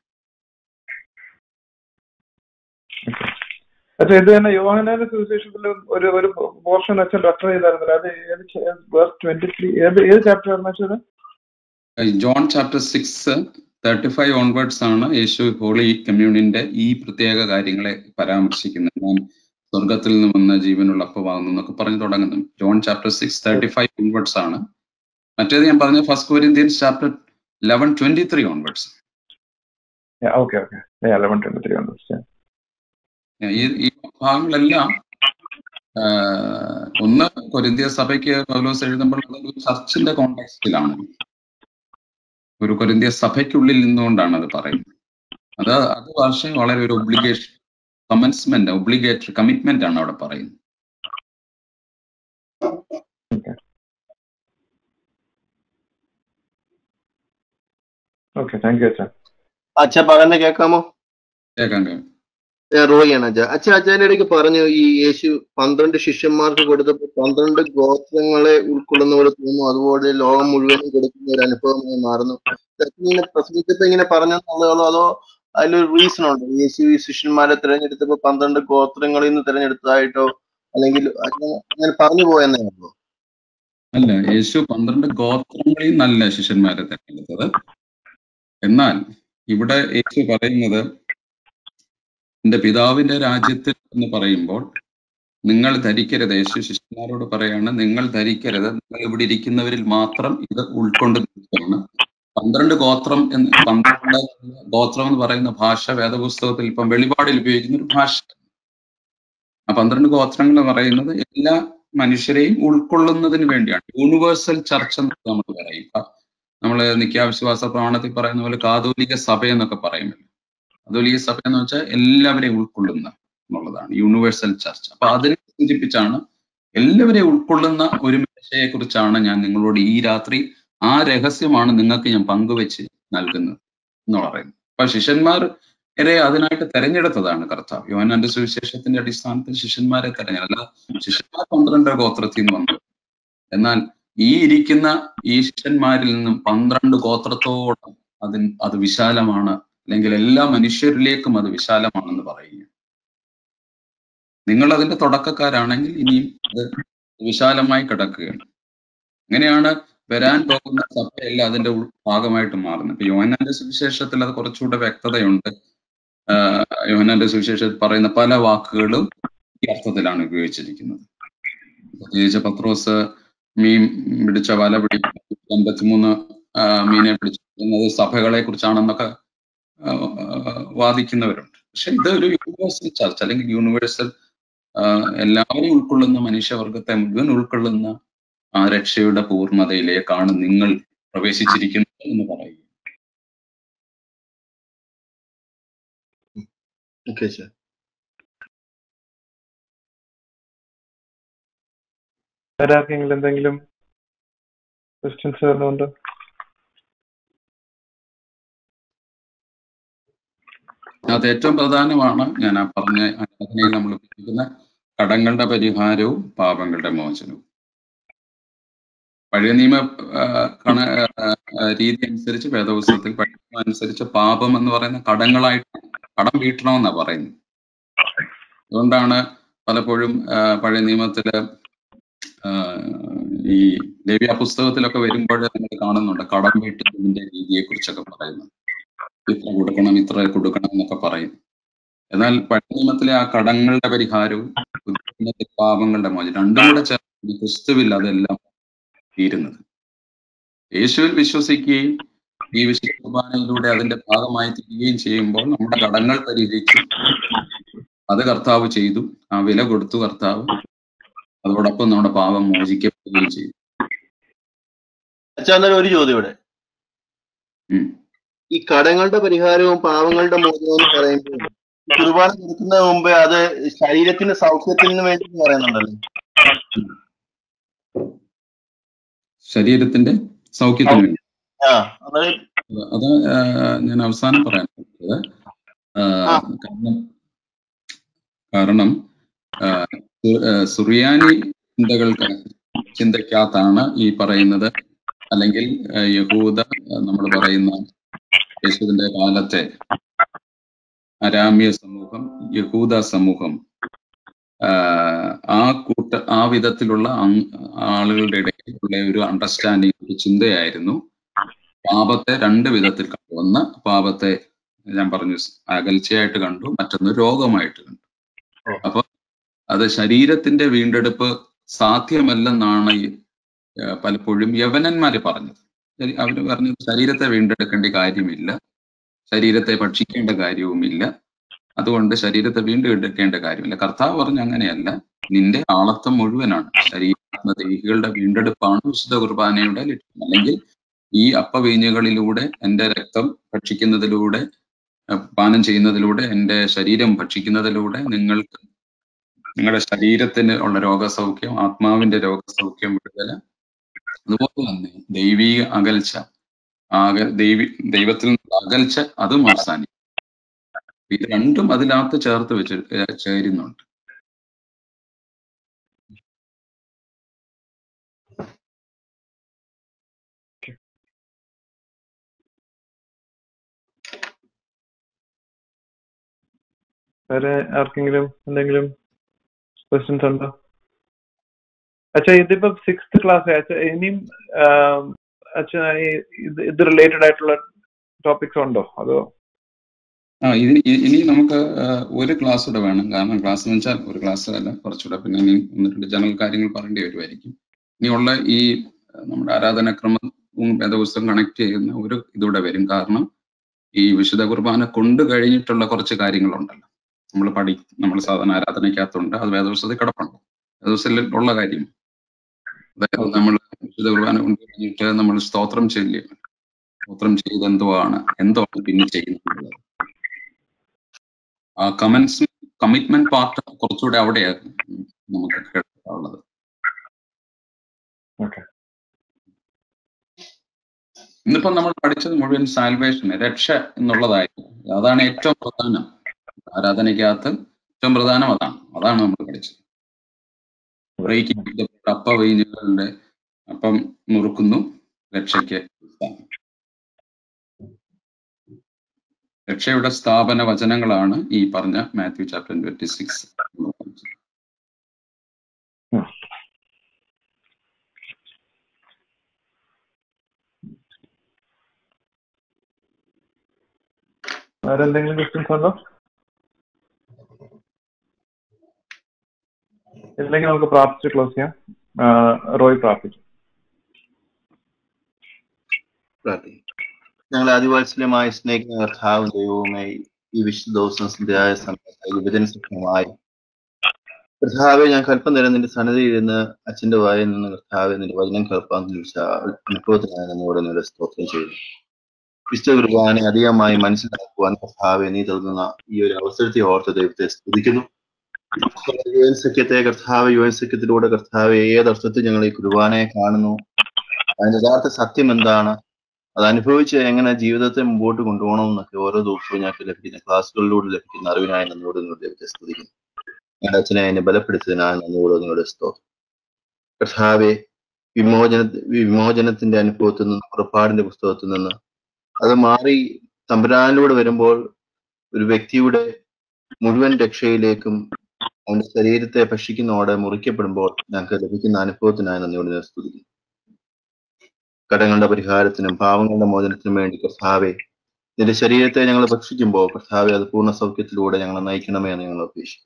അച്ഛാ ഇത് തന്നെ യോഹനാന്റെ സുവിശേഷത്തിൽ ഒരു ഒരു പോർഷൻ അച്ഛൻ റെഫർ ചെയ്തായിരുന്നല്ലോ അത് ഏത് വേഴ്സ് ട്വന്റി ത്രീ ഏത് ഏത് ചാപ്റ്റർ ആയിരുന്നു അച്ഛൻ അത്? John chapter six thirty five onwards ആണ് യേശു ഹോളി കമ്മ്യൂണിന്റെ ഈ പ്രത്യേക കാര്യങ്ങളെ പരാമർശിക്കുന്നത് ഞാൻ സ്വർഗത്തിൽ നിന്ന് വന്ന ജീവനുള്ള അപ്പമാകുന്നു എന്നൊക്കെ പറഞ്ഞു തുടങ്ങുന്നു John chapter six thirty five onwards ആണ് മറ്റേത് ഞാൻ പറഞ്ഞ first Corinthians chapter eleven twenty three onwards okay okay eleven twenty three ഉണ്ട് ഈ ഈ ഭാഗങ്ങളെല്ലാം ആ, ഒന്ന് കൊരിന്തിയ സഭയ്ക്ക് പൗലോസ് എഴുതുമ്പോൾ അതൊരു ചർച്ചിന്റെ കോണ്ടെക്സ്റ്റിലാണ് ഒരു കൊരിന്തിയ സഭയ്ക്കുള്ളിൽ നിന്നുകൊണ്ടാണ് അത് പറയുന്നത് അത് അത് ഭാഷ വളരെ ഒരു ഒബ്ലിഗേഷൻ കമൻസ്മെന്റ് ഒബ്ലിഗേറ്ററി കമ്മിറ്റ്മെന്റ് ആണ് അവിടെ പറയുന്നത് ഓക്കെ താങ്ക് യു അച്ഛാ അച്ഛ പറയുന്നത് കേൾക്കാമോ കേൾക്കാൻ കഴിയും ഞാൻ റോയിയാണ് അച്ഛ അച്ഛ അച്ഛൻ്റെ ഇടയ്ക്ക് പറഞ്ഞു ഈ യേശു പന്ത്രണ്ട് ശിഷ്യന്മാർക്ക് കൊടുത്തപ്പോൾ പന്ത്രണ്ട് ഗോത്രങ്ങളെ ഉൾക്കൊള്ളുന്ന പോലെ തോന്നുന്നു അതുപോലെ ലോകം മുഴുവനും കൊടുക്കുന്ന ഒരു അനുഭവമായി മാറുന്നു ഇതൊക്കെ ഇങ്ങനെ പ്രസംഗിച്ചപ്പോ ഇങ്ങനെ പറഞ്ഞെന്നുള്ളതാണോ അതോ അതിലൊരു റീസൺ ഉണ്ടോ യേശു ഈ ശിഷ്യന്മാരെ തിരഞ്ഞെടുത്തപ്പോ പന്ത്രണ്ട് ഗോത്രങ്ങളിൽ നിന്ന് തിരഞ്ഞെടുത്തതായിട്ടോ അല്ലെങ്കിൽ അങ്ങനെ അങ്ങനെ പറഞ്ഞു പോയെന്നാണോ അല്ല യേശു പന്ത്രണ്ട് ഗോത്രങ്ങളിൽ നിന്നല്ല ശിഷ്യന്മാരെ തെരഞ്ഞെടുത്തത് എന്നാൽ ഇവിടെ യേശു പറയുന്നത് എന്റെ പിതാവിന്റെ രാജ്യത്തിൽ എന്ന് പറയുമ്പോൾ നിങ്ങൾ ധരിക്കരുത് യേശു ശിഷ്യന്മാരോട് പറയാണ് നിങ്ങൾ ധരിക്കരുത് നിങ്ങൾ ഇവിടെ ഇരിക്കുന്നവരിൽ മാത്രം ഇത് ഉൾക്കൊണ്ട് നിൽക്കുകയാണ് പന്ത്രണ്ട് ഗോത്രം എന്ന് പന്ത്രണ്ട് ഗോത്രം എന്ന് പറയുന്ന ഭാഷ വേദപുസ്തകത്തിൽ ഇപ്പം വെളിപാടിൽ ഉപയോഗിക്കുന്ന ഒരു ഭാഷ ആ പന്ത്രണ്ട് ഗോത്രങ്ങൾ എന്ന് പറയുന്നത് എല്ലാ മനുഷ്യരെയും ഉൾക്കൊള്ളുന്നതിന് വേണ്ടിയാണ് യൂണിവേഴ്സൽ ചർച്ച എന്നൊക്കെ നമ്മൾ പറയും നമ്മൾ നിത്യാവിശ്വാസ പ്രമാണത്തിൽ പറയുന്ന പോലെ കാതോലിക സഭ എന്നൊക്കെ പറയുമല്ലോ കാതോലിക സഭ എന്ന് വെച്ചാൽ എല്ലാവരെയും ഉൾക്കൊള്ളുന്ന എന്നുള്ളതാണ് യൂണിവേഴ്സൽ ചർച്ച അപ്പൊ അതിനെ സൂചിപ്പിച്ചാണ് എല്ലാവരെയും ഉൾക്കൊള്ളുന്ന ഒരു മേശയെ കുറിച്ചാണ് ഞാൻ നിങ്ങളോട് ഈ രാത്രി ആ രഹസ്യമാണ് നിങ്ങൾക്ക് ഞാൻ പങ്കുവെച്ച് നൽകുന്നത് എന്ന് പറയുന്നത് അപ്പൊ ശിഷ്യന്മാർ വരെ അതിനായിട്ട് തെരഞ്ഞെടുത്തതാണ് കർത്താവ് യോഹന്നാന്റെ സുവിശേഷത്തിന്റെ അടിസ്ഥാനത്തിൽ ശിഷ്യന്മാരെ തെരഞ്ഞെടുത്ത അല്ല ശിഷ്യന്മാർ പന്ത്രണ്ട് ഗോത്രത്തിൽ നിന്ന് വന്നു എന്നാൽ ഈ ഇരിക്കുന്ന ഈ ശിഷ്യന്മാരിൽ നിന്നും പന്ത്രണ്ട് ഗോത്രത്തോളം അതിന് അത് വിശാലമാണ് അല്ലെങ്കിൽ എല്ലാ മനുഷ്യരിലേക്കും അത് വിശാലമാണെന്ന് പറയുക നിങ്ങൾ അതിന്റെ തുടക്കക്കാരാണെങ്കിൽ ഇനിയും അത് വിശാലമായി കിടക്കുകയാണ് അങ്ങനെയാണ് വരാൻ പോകുന്ന സഭയല്ല അതിന്റെ ഉൾ ഭാഗമായിട്ട് മാറുന്നത് ഇപ്പൊ യോഹന്നാന്റെ സുവിശേഷത്തിൽ അത് കുറച്ചുകൂടെ വ്യക്തതയുണ്ട് ആഹ് യോഹന്നാന്റെ സുവിശേഷത്തിൽ പറയുന്ന പല വാക്കുകളും ഈ അർത്ഥത്തിലാണ് ഉപയോഗിച്ചിരിക്കുന്നത് പ്രത്യേകിച്ച് പത്രോസ് മീൻ പിടിച്ച വല പിടിക്കുന്നത് അമ്പത്തിമൂന്ന് ആഹ് മീനെ പിടിച്ചിരിക്കുന്നത് സഭകളെ കുറിച്ചാണെന്നൊക്കെ ആഹ് ആഹ് വാദിക്കുന്നവരുണ്ട് പക്ഷെ ഇത് ഒരു യൂണിവേഴ്സൽ ചർച്ച അല്ലെങ്കിൽ യൂണിവേഴ്സൽ ആഹ് എല്ലാവരെയും ഉൾക്കൊള്ളുന്ന മനുഷ്യവർഗത്തെ മുഴുവൻ ഉൾക്കൊള്ളുന്ന ആ രക്ഷയുടെ പൂർണ്ണതയിലേക്കാണ് നിങ്ങൾ പ്രവേശിച്ചിരിക്കുന്നത് എന്ന് പറയുക ഓക്കെ അച്ഛാ വേറെ ആർക്കെങ്കിലും എന്തെങ്കിലും ക്വസ്റ്റ്യൻസ് വരുന്നുണ്ടോ അത് ഏറ്റവും പ്രധാനമാണ് ഞാൻ ആ പറഞ്ഞ ആരാധനയിൽ നമ്മൾ ഉപയോഗിക്കുന്ന കടങ്ങളുടെ പരിഹാരവും പാപങ്ങളുടെ മോചനവും പഴയ നിയമ ആ, കണ ആ, ആ, രീതി അനുസരിച്ച് വേദപുസ്തകത്തിൽ പഴയ നിയമം അനുസരിച്ച് പാപം എന്ന് പറയുന്ന കടങ്ങളായിട്ട് കടം വീട്ടണമെന്നാണ് പറയുന്നത് അതുകൊണ്ടാണ് പലപ്പോഴും ആ, പഴയ നിയമത്തില് ആ, ഈ ലേവ്യ പുസ്തകത്തിലൊക്കെ വരുമ്പോൾ നമ്മൾ കാണുന്നുണ്ട് കടം വീട്ടുന്നതിന്റെ രീതിയെ കുറിച്ചൊക്കെ പറയുന്നു ഇത്ര കൊടുക്കണം ഇത്ര കൊടുക്കണം എന്നൊക്കെ പറയും എന്നാൽ പഴയ നിയമത്തിലെ ആ കടങ്ങളുടെ പരിഹാരവും പുതിയ നിയമത്തിലെ പാപങ്ങളുടെ മോചനം രണ്ടും കൂടെ ചേർന്ന് ക്രിസ്തുവിൽ അതെല്ലാം തീരുന്നത് യേശുവിൽ വിശ്വസിക്കുകയും ഈ വിശുദ്ധ കുർബാനയിലൂടെ അതിന്റെ ഭാഗമായി തീരുകയും ചെയ്യുമ്പോൾ നമ്മുടെ കടങ്ങൾ പരിഹരിച്ചു അത് കർത്താവ് ചെയ്തു ആ വില കൊടുത്തു കർത്താവ് അതോടൊപ്പം നമ്മുടെ പാപം മോചിക്കപ്പെടുകയും ചെയ്തു അച്ഛാ എന്നാലും ഒരു ചോദ്യം ഇവിടെ ഉം. ഈ കടങ്ങളുടെ പരിഹാരവും പാവങ്ങളുടെ മോചനവും എന്ന് പറയുമ്പോൾ ഈ കുർബാന കൊടുക്കുന്നതിന് മുമ്പേ അത് ശരീരത്തിന്റെ സൗഖ്യത്തിന് വേണ്ടി എന്ന് പറയുന്നുണ്ടല്ലോ ശരീരത്തിന്റെ സൗഖ്യത്തിന് വേണ്ടി ആ അതായത് അത് ആ, ഞാൻ അവസാനം പറയാൻ പറ്റുന്നത് ആ. കാരണം കാരണം ആ, സു- ആ, സുറിയാനി ചിന്തകൾക്ക് ചിന്തയ്ക്കകത്താണ് ഈ പറയുന്നത് അല്ലെങ്കിൽ ആ, യഹൂദ നമ്മൾ പറയുന്ന യേശുവിന്റെ കാലത്തെ അരാമ്യ സമൂഹം യഹൂദ സമൂഹം ആ, ആ കൂട്ട ആ വിധത്തിലുള്ള അങ് ആളുകളുടെ ഇടയിലുള്ള ഒരു അണ്ടർസ്റ്റാൻഡിങ് ഒരു ചിന്തയായിരുന്നു പാപത്തെ രണ്ട് വിധത്തിൽ കണ്ടു ഒന്ന് പാപത്തെ ഞാൻ പറഞ്ഞു അകൽച്ചയായിട്ട് കണ്ടു മറ്റൊന്ന് രോഗമായിട്ട് കണ്ടു ഓ. അപ്പൊ അത് ശരീരത്തിന്റെ വീണ്ടെടുപ്പ് സാധ്യമല്ലെന്നാണ് ഈ, ആ, പലപ്പോഴും യവനന്മാര് പറഞ്ഞത് ശരി, അവര് പറഞ്ഞത് ശരീരത്തെ വീണ്ടെടുക്കേണ്ട കാര്യമില്ല ശരീരത്തെ ഭക്ഷിക്കേണ്ട കാര്യവുമില്ല അതുകൊണ്ട് ശരീരത്തെ വീണ്ടെടുക്കേണ്ട കാര്യമില്ല കർത്താവ് പറഞ്ഞ അങ്ങനെയല്ല നിന്റെ ആളത്വം മുഴുവനാണ് ശരീരാത്മദേഹികളുടെ വീണ്ടെടുപ്പാണ് വിശുദ്ധ കുർബാനയുടെ ലക്ഷ്യം അല്ലെങ്കിൽ ഈ അപ്പവീഞ്ഞുകളിലൂടെ എൻ്റെ രക്തം ഭക്ഷിക്കുന്നതിലൂടെ അഹ് പാനം ചെയ്യുന്നതിലൂടെ എൻ്റെ ശരീരം ഭക്ഷിക്കുന്നതിലൂടെ നിങ്ങൾക്ക് നിങ്ങളുടെ ശരീരത്തിന് ഉള്ള രോഗസൗഖ്യം ആത്മാവിന്റെ രോഗസൗഖ്യം വിടുതല അതുപോലെ തന്നെ ദൈവീക അകൽച്ച ആക ദൈവി ദൈവത്തിൽ നിന്ന് അകൽച്ച അതും അവസാനിക്കും ഇത് രണ്ടും അതിനകത്ത് ചേർത്ത് വെച്ച് ഏർ ചേരുന്നുണ്ട് വേറെ ആർക്കെങ്കിലും എന്തെങ്കിലും ക്വസ്റ്റ്യൻസ് ഉണ്ടോ അച്ഛാ ഇതിപ്പോ സിക്സ്ത് ക്ലാസ് അച്ഛാ ഇനിയും ആം, അച്ഛാ ഈ- ഇത് ഇത് റിലേറ്റഡ് ആയിട്ടുള്ള ടോപ്പിക്സ് ഉണ്ടോ അതോ ആ ഇനി ഇ- ഇനി നമുക്ക് ആ, ഒരു ക്ലാസ് കൂടെ വേണം കാരണം ക്ലാസ് എന്ന് വെച്ചാൽ ഒരു ക്ലാസ് അല്ല കുറച്ചുകൂടെ പിന്നെ ഇനി ഒന്ന് രണ്ട് ജനറൽ കാര്യങ്ങൾ പറയേണ്ടി വരുമായിരിക്കും ഇനിയുള്ള ഈ ആ, നമ്മുടെ ആരാധനാക്രമവും വേദപുസ്തകം കണക്ട് ചെയ്യുന്ന ഒരു ഇതൂടെ വരും കാരണം ഈ വിശുദ്ധ കുർബാന കൊണ്ടു കഴിഞ്ഞിട്ടുള്ള കുറച്ച് കാര്യങ്ങളുണ്ടല്ലോ നമ്മൾ പഠി നമ്മൾ സാധാരണ ആരാധനയ്ക്കകത്തുണ്ട് അത് വേദപുസ്തകത്തിൽ കിടപ്പുണ്ട് വേദപുസ്തകത്തിൽ ഉള്ള കാര്യം അതായത് നമ്മൾ വിശുദ്ധ കുർബാന കൊണ്ട് കഴിഞ്ഞിട്ട് നമ്മൾ സ്തോത്രം ചൊല്ലി സ്തോത്രം ചെയ്ത് എന്തുവാണ് എന്താണ് പിന്നെ ചെയ്യുന്നത് ആ കമൻസ് കമ്മിറ്റ്മെന്റ് പാർട്ട് കുറച്ചുകൂടെ അവിടെയാണ് നമുക്ക് കേൾക്കാനുള്ളത് ഓക്കെ ഇന്നിപ്പോ നമ്മൾ പഠിച്ചത് മുഴുവൻ സാൽവേഷൻ രക്ഷ എന്നുള്ളതായിരുന്നു അതാണ് ഏറ്റവും പ്രധാനം ആരാധനയ്ക്കകത്ത് ഏറ്റവും പ്രധാനം അതാണ് അതാണ് നമ്മൾ പഠിച്ചത് ബ്രേക്കിംഗ് അപ്പ വൈഞ്ഞുകളുടെ അപ്പം മുറുക്കുന്നു രക്ഷയ്ക്ക് സ്ഥാനം. രക്ഷയുടെ സ്ഥാപന വചനങ്ങളാണ് ഈ പറഞ്ഞ മാത്യു ചാപ്റ്റർ ട്വന്റി സിക്സ് വേറെ എന്തെങ്കിലും ക്വസ്റ്റ്യൻസ് ഉണ്ടോ ഇല്ലെങ്കിൽ നമുക്ക് പ്രാർത്ഥിച്ച് ക്ലോസ് ചെയ്യാം ആ, റോയ് പ്രാർത്ഥിച്ചു പ്രാർത്ഥിക്കും ഞങ്ങളെ അതിവാത്സല്യമായി സ്നേഹിക്കുന്ന കർത്താവും ദൈവവുമായി ഈ വിശുദ്ധ ദിവസം സന്ധ്യയായ സമയത്ത് വിഭജന സൂക്ഷ്മമായി കർത്താവെ ഞാൻ കൽപ്പം തരാൻ നിന്റെ സന്നദ്ധയിൽ ഇരുന്ന് അച്ഛന്റെ വായിൽ നിന്ന് കർത്താവെ നിന്റെ വചനം കേൾപ്പാൻ ചോദിച്ച അനുഭവത്തിനായി നമ്മോട് നിന്റെ സ്തോത്രം ചെയ്യുന്നു വിശുദ്ധ കുർബാനെ അധികമായി മനസ്സിലാക്കുവാൻ കർത്താവെ നീ നൽകുന്ന ഈ ഒരു അവസരത്തെ ഓർത്ത് ദൈവത്തെ സ്തുതിക്കുന്നു യു എൻ സഖ്യത്തെ കർത്താവ് യു എൻ സഖ്യത്തിലൂടെ കർത്താവ് ഏതർത്ഥത്തിൽ ഞങ്ങൾ ഈ കുർബാനയെ കാണുന്നു അതിന്റെ യഥാർത്ഥ സത്യം എന്താണ് അത് അനുഭവിച്ച് എങ്ങനെ ജീവിതത്തെ മുമ്പോട്ട് കൊണ്ടുപോകണം എന്നൊക്കെ ഓരോ ദിവസവും ഞങ്ങൾക്ക് ലഭിക്കുന്ന ക്ലാസ്സുകളിലൂടെ ലഭിക്കുന്ന അറിവിനായി നന്ദിയോട് നിങ്ങളുടെ ദൈവത്തെ സ്തുതിക്കുന്നു ഞങ്ങളുടെ അച്ഛനെ അതിനെ ബലപ്പെടുത്തിയതിനായി നന്ദിയോട് നിങ്ങളുടെ സ്തോത്രം കർത്താവെ വിമോചന വിമോചനത്തിന്റെ അനുഭവത്തിൽ നിന്ന് പുറപ്പാടിന്റെ പുസ്തകത്തിൽ നിന്ന് അത് മാറി തമ്പുരാനിലൂടെ വരുമ്പോൾ ഒരു വ്യക്തിയുടെ മുഴുവൻ രക്ഷയിലേക്കും അവന്റെ ശരീരത്തെ ഭക്ഷിക്കുന്നതോടെ മുറിക്കപ്പെടുമ്പോൾ ഞങ്ങൾക്ക് ലഭിക്കുന്ന അനുഭവത്തിനായി നന്ദിയോട് ഞാൻ സ്തുതിക്കുന്നു കടങ്ങളുടെ പരിഹാരത്തിനും പാവങ്ങളുടെ മോചനത്തിനും വേണ്ടി കർത്താവെ നിന്റെ ശരീരത്തെ ഞങ്ങൾ ഭക്ഷിക്കുമ്പോൾ കർത്താവെ അത് പൂർണ്ണ സൗഖ്യത്തിലൂടെ ഞങ്ങളെ നയിക്കണമേ എന്ന് ഞങ്ങൾ അപേക്ഷിക്കും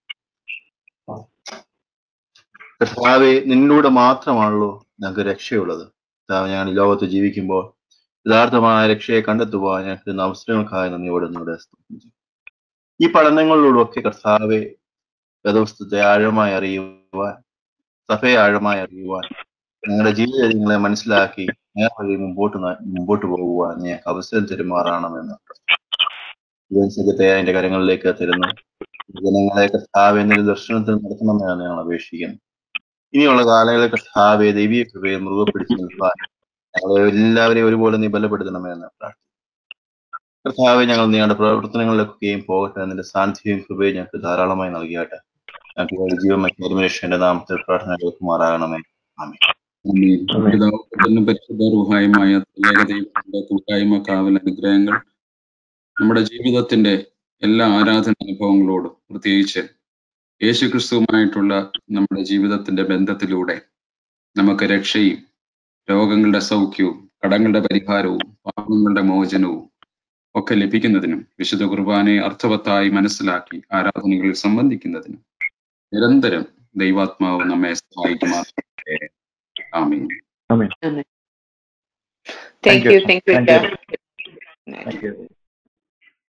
കർത്താവെ നിന്നിലൂടെ മാത്രമാണല്ലോ ഞങ്ങൾക്ക് രക്ഷയുള്ളത് കർത്താവ് ഞങ്ങൾ ഈ ലോകത്ത് ജീവിക്കുമ്പോൾ യഥാർത്ഥമായ രക്ഷയെ കണ്ടെത്തുവാൻ ഞങ്ങൾക്ക് ഇന്ന് അവസരങ്ങൾക്കായി നന്ദിയോടെ നിങ്ങളുടെ സ്തുതിക്കുന്നു. ഈ പഠനങ്ങളിലൂടെയൊക്കെ കർത്താവെ വേദവസ്തുത്തെ ആഴമായി അറിയുവാൻ സഭയെ ആഴമായി അറിയുവാൻ ഞങ്ങളുടെ ജീവിതങ്ങളെ മനസ്സിലാക്കി നേർ വഴി മുമ്പോട്ട് ന- മുമ്പോട്ട് പോകുവാൻ ഞങ്ങൾക്ക് അവസരം തെരുമാറാണമെന്ന് സംഘത്തെ അതിന്റെ കരങ്ങളിലേക്ക് തരുന്നു ജനങ്ങളെ കർത്താവ് എന്നൊരു ദർശനത്തിൽ നടത്തണമെന്നാണ് ഞങ്ങൾ അപേക്ഷിക്കുന്നത് ഇനിയുള്ള കാലങ്ങളിൽ കർത്താവെ ദൈവീയ കൃപയെ മുറുകെ പിടിച്ചു നിൽക്കാൻ ഞങ്ങളെ എല്ലാവരെയും ഒരുപോലെ നീ ബലപ്പെടുത്തണമെന്ന് പ്രാർത്ഥിക്കുന്നു കർത്താവെ ഞങ്ങൾ നിങ്ങളുടെ പ്രവർത്തനങ്ങളിലൊക്കെയും പോകട്ടെ എന്നതിന്റെ സാന്നിധ്യവും കൃപയും ഞങ്ങൾക്ക് ധാരാളമായി നൽകിയാട്ടെ ഞങ്ങൾക്ക് വേണ്ടി ജീവൻ മറ്റൊരുമേഷന്റെ നാമത്തിൽ പ്രാർത്ഥന കേൾക്കുമാറാകണമേ ആമേ ആമേൻ. ആമേൻ. പിതാവ് പുത്രനും പരിശുദ്ധ റുഹായുമായ ത്രിയേക ദൈവത്തിന്റെ കൂട്ടായ്മ കാവൽ അനുഗ്രഹങ്ങൾ നമ്മുടെ ജീവിതത്തിന്റെ എല്ലാ ആരാധന അനുഭവങ്ങളോടും പ്രത്യേകിച്ച് യേശുക്രിസ്തുവുമായിട്ടുള്ള നമ്മുടെ ജീവിതത്തിന്റെ ബന്ധത്തിലൂടെ നമുക്ക് രക്ഷയും രോഗങ്ങളുടെ സൗഖ്യവും കടങ്ങളുടെ പരിഹാരവും പാപങ്ങളുടെ മോചനവും ഒക്കെ ലഭിക്കുന്നതിനും വിശുദ്ധ കുർബാനയെ അർത്ഥവത്തായി മനസ്സിലാക്കി ആരാധനകളിൽ സംബന്ധിക്കുന്നതിനും നിരന്തരം ദൈവാത്മാവ് നമ്മെ സഹായിക്കുമാറട്ടെ ആമീൻ ആമേൻ Thank Thank you. you. Thank you. Thank you. Ida. Thank you.